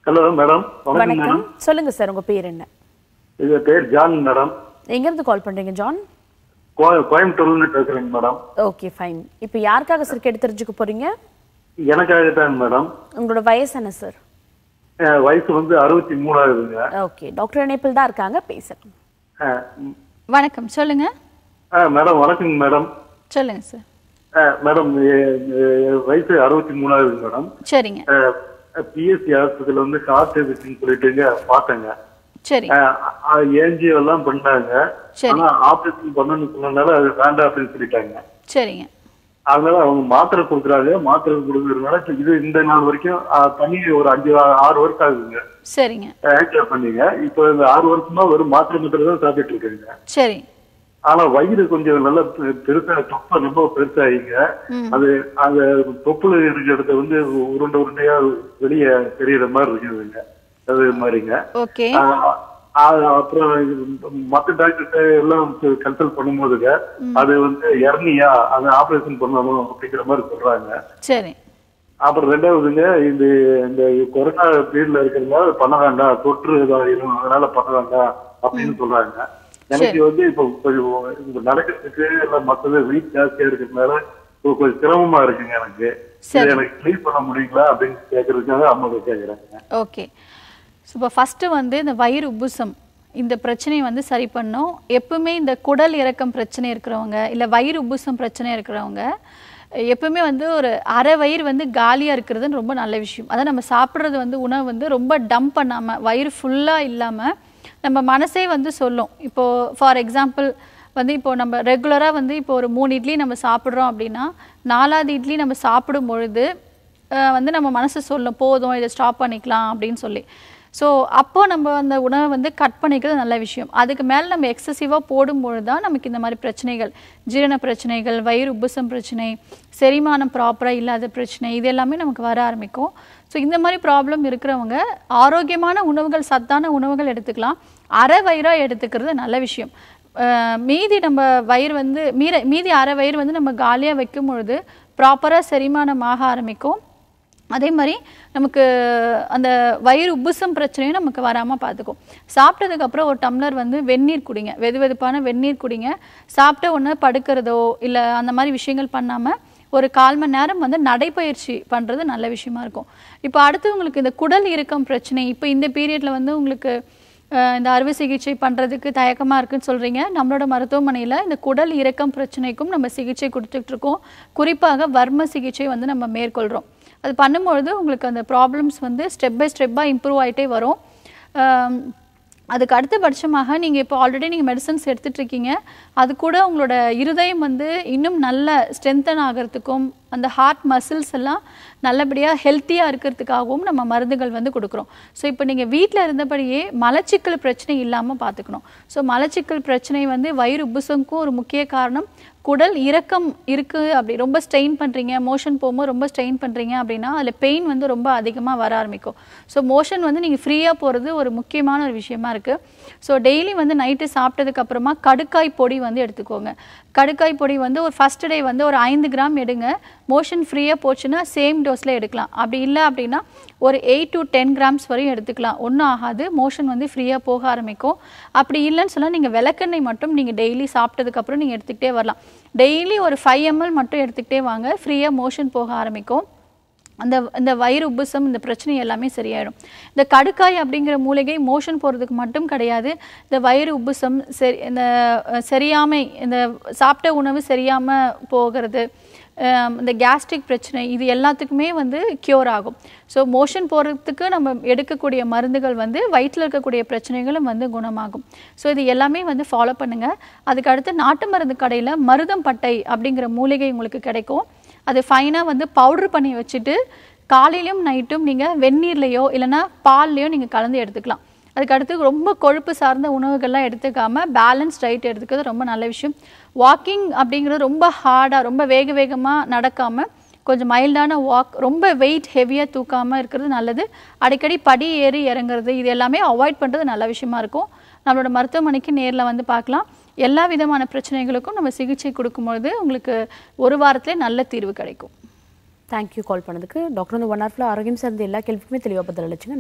ஹலோ மேடம் வணக்கம் வணக்கம் மேடம் சொல்லுங்க சார் உங்க பேர் என்ன இது பேர் ஜான் மேடம் எங்க இருந்து கால் பண்றீங்க ஜான் கோய- கோயம்புத்தூர்ல பேசுறேங்க மேடம் ஓகே ஃபைன் இப்போ யாருக்காக சார் கேட்டு தெரிஞ்சுக்க போறீங்க எனக்காக தான் மேடம் உங்களோட வயசு என்ன சார் என் வயசு வந்து அறுபத்தி மூணாகுதுங்க ஓகே டாக்டர் இணைப்பில் தான் இருக்காங்க பேசலாம் அஹ், வணக்கம் சொல்லுங்க அஹ், மேடம் வணக்கங்க மேடம் சொல்லுங்க சார் அஹ், மேடம் எ- எ- வயசு அறுபத்தி மூணாகுது மேடம் சரிங்க பிஎஸ்சி ஆஸ்பத்திரியில வந்து ஹார்ட் இருக்குன்னு சொல்லிட்டுங்க பார்த்தேங்க சரி ஏஞ்சியோ எல்லாம் பண்ணாங்க சரி. ஆனா ஆபரேஷன் பண்ணணும்னு சொன்னதுனால அது வேண்டாம் அப்படின்னு சொல்லிட்டாங்க சரிங்க அதனால அவங்க மாத்திரை கொடுக்குறாங்க மாத்திரை கொடுக்கறதுனால இப்ப இது இந்த நாள் வரைக்கும் அஹ், பண்ணி ஒரு அஞ்சு ஆ- ஆறு வருஷம் ஆகுதுங்க சரிங்க ஆக்டிவ் பண்ணீங்க இப்போ இந்த ஆறு வருஷமா வெறும் மாத்திரை மாத்திரை தான் சாப்பிட்டுட்டு இருக்கேங்க சரி ஆனா வயிறு கொஞ்சம் நல்லா பெ- பெருசா தொப்பை ரொம்ப பெருசாயிங்க ம். அது அந்த தொப்புல இருக்கிறத வந்து உருண்டை உருண்டையா வெளியே தெரியற மாதிரி இருக்குதுங்க அது மாதிரிங்க ஓகே ஆஹ் ஆஹ் அப்புறம் மத்த டாக்டர்கிட்ட எல்லாம் கன்சல்ட் பண்ணும்போதுங்க அது வந்து இறனியா அதை ஆபரேஷன் பண்ணணும் அப்படிங்கிற மாதிரி சொல்றாங்க சரி அப்புறம் ரெண்டாவதுங்க இந்த இந்த கொரோனா பீரியட்ல இருக்கிறதுனால அது பண்ண வேண்டாம் தொற்று இதாயிரும் அதனால பண்ண வேண்டாம் அப்படின்னு சொல்றாங்க எனக்கு வந்து இப்போ கொஞ்சம் இப்ப நடக்கிறதுக்கு எல்லாம் மத்தது வெயிட் ஜாஸ்தியா இருக்கிறதுனால இப்போ கொஞ்சம் சிரமமா இருக்குங்க எனக்கு இதை எனக்கு க்ளீன் பண்ண முடியுங்களா அப்படின்னு கேட்கறதுக்காக அம்மா கேட்கறாங்க ஓகே ஸோ இப்போ ஃபஸ்ட்டு வந்து இந்த வயிறு உப்புசம் இந்த பிரச்சனையை வந்து சரி பண்ணோம் எப்பவுமே இந்த குடல் இறக்கம் பிரச்சனை இருக்கிறவங்க இல்லை வயிறு உப்புசம் பிரச்சனை இருக்கிறவங்க எப்பவுமே வந்து ஒரு அரை வயிறு வந்து காலியாக இருக்கிறதுன்னு ரொம்ப நல்ல விஷயம் அதான் நம்ம சாப்பிட்றது வந்து உணவு வந்து ரொம்ப டம்ப் பண்ணாமல் வயிறு ஃபுல்லாக இல்லாமல் நம்ம மனசே வந்து சொல்லும் இப்போது ஃபார் எக்ஸாம்பிள் வந்து இப்போ நம்ம ரெகுலராக வந்து இப்போ ஒரு மூணு இட்லி நம்ம சாப்பிட்றோம் அப்படின்னா நாலாவது இட்லி நம்ம சாப்பிடும் பொழுது அஹ் வந்து நம்ம மனசு சொல்லும் போதும் இதை ஸ்டாப் பண்ணிக்கலாம் அப்படின்னு சொல்லி ஸோ அப்போ நம்ம அந்த உணவை வந்து கட் பண்ணிக்கிறது நல்ல விஷயம் அதுக்கு மேலே நம்ம எக்ஸசிவாக போடும்பொழுது தான் நமக்கு இந்த மாதிரி பிரச்சனைகள் ஜீரண பிரச்சனைகள் வயிறு உப்புசம் பிரச்சனை செரிமானம் ப்ராப்பராக இல்லாத பிரச்சனை இது எல்லாமே நமக்கு வர ஆரம்பிக்கும் ஸோ இந்த மாதிரி ப்ராப்ளம் இருக்கிறவங்க ஆரோக்கியமான உணவுகள் சத்தான உணவுகள் எடுத்துக்கலாம் அரை வயிறாக எடுத்துக்கிறது நல்ல விஷயம் அஹ் மீதி நம்ம வயிறு வந்து மீற மீதி அரை வயிறு வந்து நம்ம காலியாக வைக்கும் பொழுது ப்ராப்பராக செரிமானம் ஆக ஆரம்பிக்கும் அதே மாதிரி நமக்கு அந்த வயிறு உப்புசம் பிரச்சனையும் நமக்கு வராமல் பார்த்துக்கும் சாப்பிட்டதுக்கப்புறம் ஒரு டம்ளர் வந்து வெந்நீர் குடிங்க வெது வெதுப்பான வெந்நீர் குடிங்க சாப்பிட்ட உடனே படுக்கிறதோ இல்லை அந்த மாதிரி விஷயங்கள் பண்ணாமல் ஒரு கால் மணி நேரம் வந்து நடைப்பயிற்சி பண்ணுறது நல்ல விஷயமா இருக்கும் இப்போ அடுத்து உங்களுக்கு இந்த குடல் இறுக்கம் பிரச்சனை இப்போ இந்த பீரியடில் வந்து உங்களுக்கு அஹ், இந்த அறுவை சிகிச்சை பண்ணுறதுக்கு தயக்கமாக இருக்குன்னு சொல்கிறீங்க நம்மளோட மருத்துவமனையில் இந்த குடல் இறக்கம் பிரச்சனைக்கும் நம்ம சிகிச்சை கொடுத்துட்டு இருக்கோம் குறிப்பாக வர்ம சிகிச்சை வந்து நம்ம மேற்கொள்கிறோம் அது பண்ணும்பொழுது உங்களுக்கு அந்த ப்ராப்ளம்ஸ் வந்து ஸ்டெப் பை ஸ்டெப்பாக இம்ப்ரூவ் ஆகிட்டே வரும் ஆம், அதுக்கு அடுத்தபட்சமாக நீங்கள் இப்போ ஆல்ரெடி நீங்கள் மெடிசன்ஸ் எடுத்துட்டு இருக்கீங்க அது கூட உங்களோட இருதயம் வந்து இன்னும் நல்ல ஸ்ட்ரென்தன் ஆகிறதுக்கும் அந்த ஹார்ட் மசில்ஸ் எல்லாம் நல்லபடியாக ஹெல்த்தியாக இருக்கிறதுக்காகவும் நம்ம மருந்துகள் வந்து கொடுக்குறோம் ஸோ இப்போ நீங்கள் வீட்டில் இருந்தபடியே மலச்சிக்கல் பிரச்சனை இல்லாமல் பார்த்துக்கணும் ஸோ மலச்சிக்கல் பிரச்சனை வந்து வயிறு உப்புசம்க்கும் ஒரு முக்கிய காரணம் குடல் இறக்கம் இருக்குது அப்படி ரொம்ப ஸ்ட்ரெயின் பண்ணுறீங்க மோஷன் போகும்போது ரொம்ப ஸ்ட்ரெயின் பண்ணுறீங்க அப்படின்னா அதில் பெயின் வந்து ரொம்ப அதிகமாக வர ஆரம்பிக்கும் ஸோ மோஷன் வந்து நீங்கள் ஃப்ரீயாக போகிறது ஒரு முக்கியமான ஒரு விஷயமா இருக்குது ஸோ டெய்லி வந்து நைட்டு சாப்பிட்டதுக்கு அப்புறமா கடுக்காய் பொடி வந்து எடுத்துக்கோங்க கடுக்காய் பொடி வந்து ஒரு ஃபர்ஸ்ட் டே வந்து ஒரு ஐந்து கிராம் எடுங்க மோஷன் ஃப்ரீயாக போச்சுன்னா சேம் டோஸில் எடுக்கலாம் அப்படி இல்லை அப்படின்னா ஒரு எயிட் டு டென் கிராம்ஸ் வரையும் எடுத்துக்கலாம் ஒன்றும் ஆகாது மோஷன் வந்து ஃப்ரீயாக போக ஆரம்பிக்கும் அப்படி இல்லைன்னு சொன்னால் நீங்கள் விளக்கெண்ணெய் மட்டும் நீங்கள் டெய்லி சாப்பிட்டதுக்கப்புறம் நீங்கள் எடுத்துக்கிட்டே வரலாம் டெய்லி ஒரு ஃபைவ் எம்எல் மட்டும் எடுத்துக்கிட்டே வாங்க ஃப்ரீயாக மோஷன் போக ஆரம்பிக்கும் அந்த இந்த வயிறு உப்புசம் இந்த பிரச்சனை எல்லாமே சரியாயிடும் இந்த கடுக்காய் அப்படிங்கிற மூலிகை மோஷன் போகிறதுக்கு மட்டும் கிடையாது இந்த வயிறு உப்புசம் சரி இந்த அஹ், சரியாமை இந்த சாப்பிட்ட உணவு சரியாமல் போகிறது அஹ், இந்த கேஸ்ட்ரிக் பிரச்சனை இது எல்லாத்துக்குமே வந்து க்யூர் ஆகும் ஸோ மோஷன் போகிறதுக்கு நம்ம எடுக்கக்கூடிய மருந்துகள் வந்து வயிற்றில் இருக்கக்கூடிய பிரச்சனைகளும் வந்து குணமாகும் ஸோ இது எல்லாமே வந்து ஃபாலோ பண்ணுங்கள் அதுக்கு அடுத்து நாட்டு மருந்து கடையில் மருதம் பட்டை அப்படிங்கிற மூலிகை உங்களுக்கு கிடைக்கும் அது ஃபைனாக வந்து பவுட்ரு பண்ணி வச்சுட்டு காலையிலையும் நைட்டும் நீங்கள் வெந்நீர்லையோ இல்லைன்னா பால்லையோ நீங்கள் கலந்து எடுத்துக்கலாம் அதுக்கு அடுத்து ரொம்ப கொழுப்பு சார்ந்த உணவுகள்லாம் எடுத்துக்காம பேலன்ஸ் டயட் எடுத்துக்கிறது ரொம்ப நல்ல விஷயம் வாக்கிங் அப்படிங்கிறது ரொம்ப ஹார்டாக ரொம்ப வேக வேகமாக நடக்காமல் கொஞ்சம் மைல்டான வாக் ரொம்ப வெயிட் ஹெவியாக தூக்காமல் இருக்கிறது நல்லது அடிக்கடி படி ஏறி இறங்குறது இது எல்லாமே அவாய்ட் பண்ணுறது நல்ல விஷயமா இருக்கும் நம்மளோட மருத்துவமனைக்கு நேரில் வந்து பார்க்கலாம் எல்லா விதமான பிரச்சனைகளுக்கும் நம்ம சிகிச்சை கொடுக்கும்பொழுது உங்களுக்கு ஒரு வாரத்திலே நல்ல தீர்வு கிடைக்கும் தேங்க்யூ கால் பண்ணதுக்கு டாக்டர் வந்து ஒன் ஹவர்ல ஆரோக்கியம் சார்ந்த எல்லா கேள்விக்குமே தெளிவாக பதில் அளிச்சுங்க நன்றி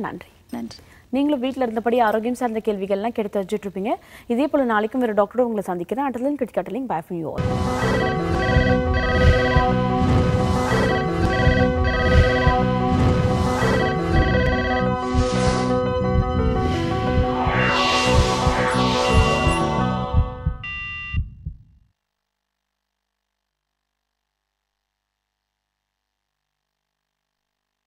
நன்றி நீங்களும் வீட்டில் இருந்தபடி ஆரோக்கியம் சார்ந்த கேள்விகள்லாம் கெடுத்து வச்சுட்டு இருப்பீங்க இதே போல நாளைக்கும் வேறு டாக்டரும் உங்களை சந்திக்கிறேன் அட்டலின் கிட்கட்டலிங் பை ஃப்ரம் யூ ஆல்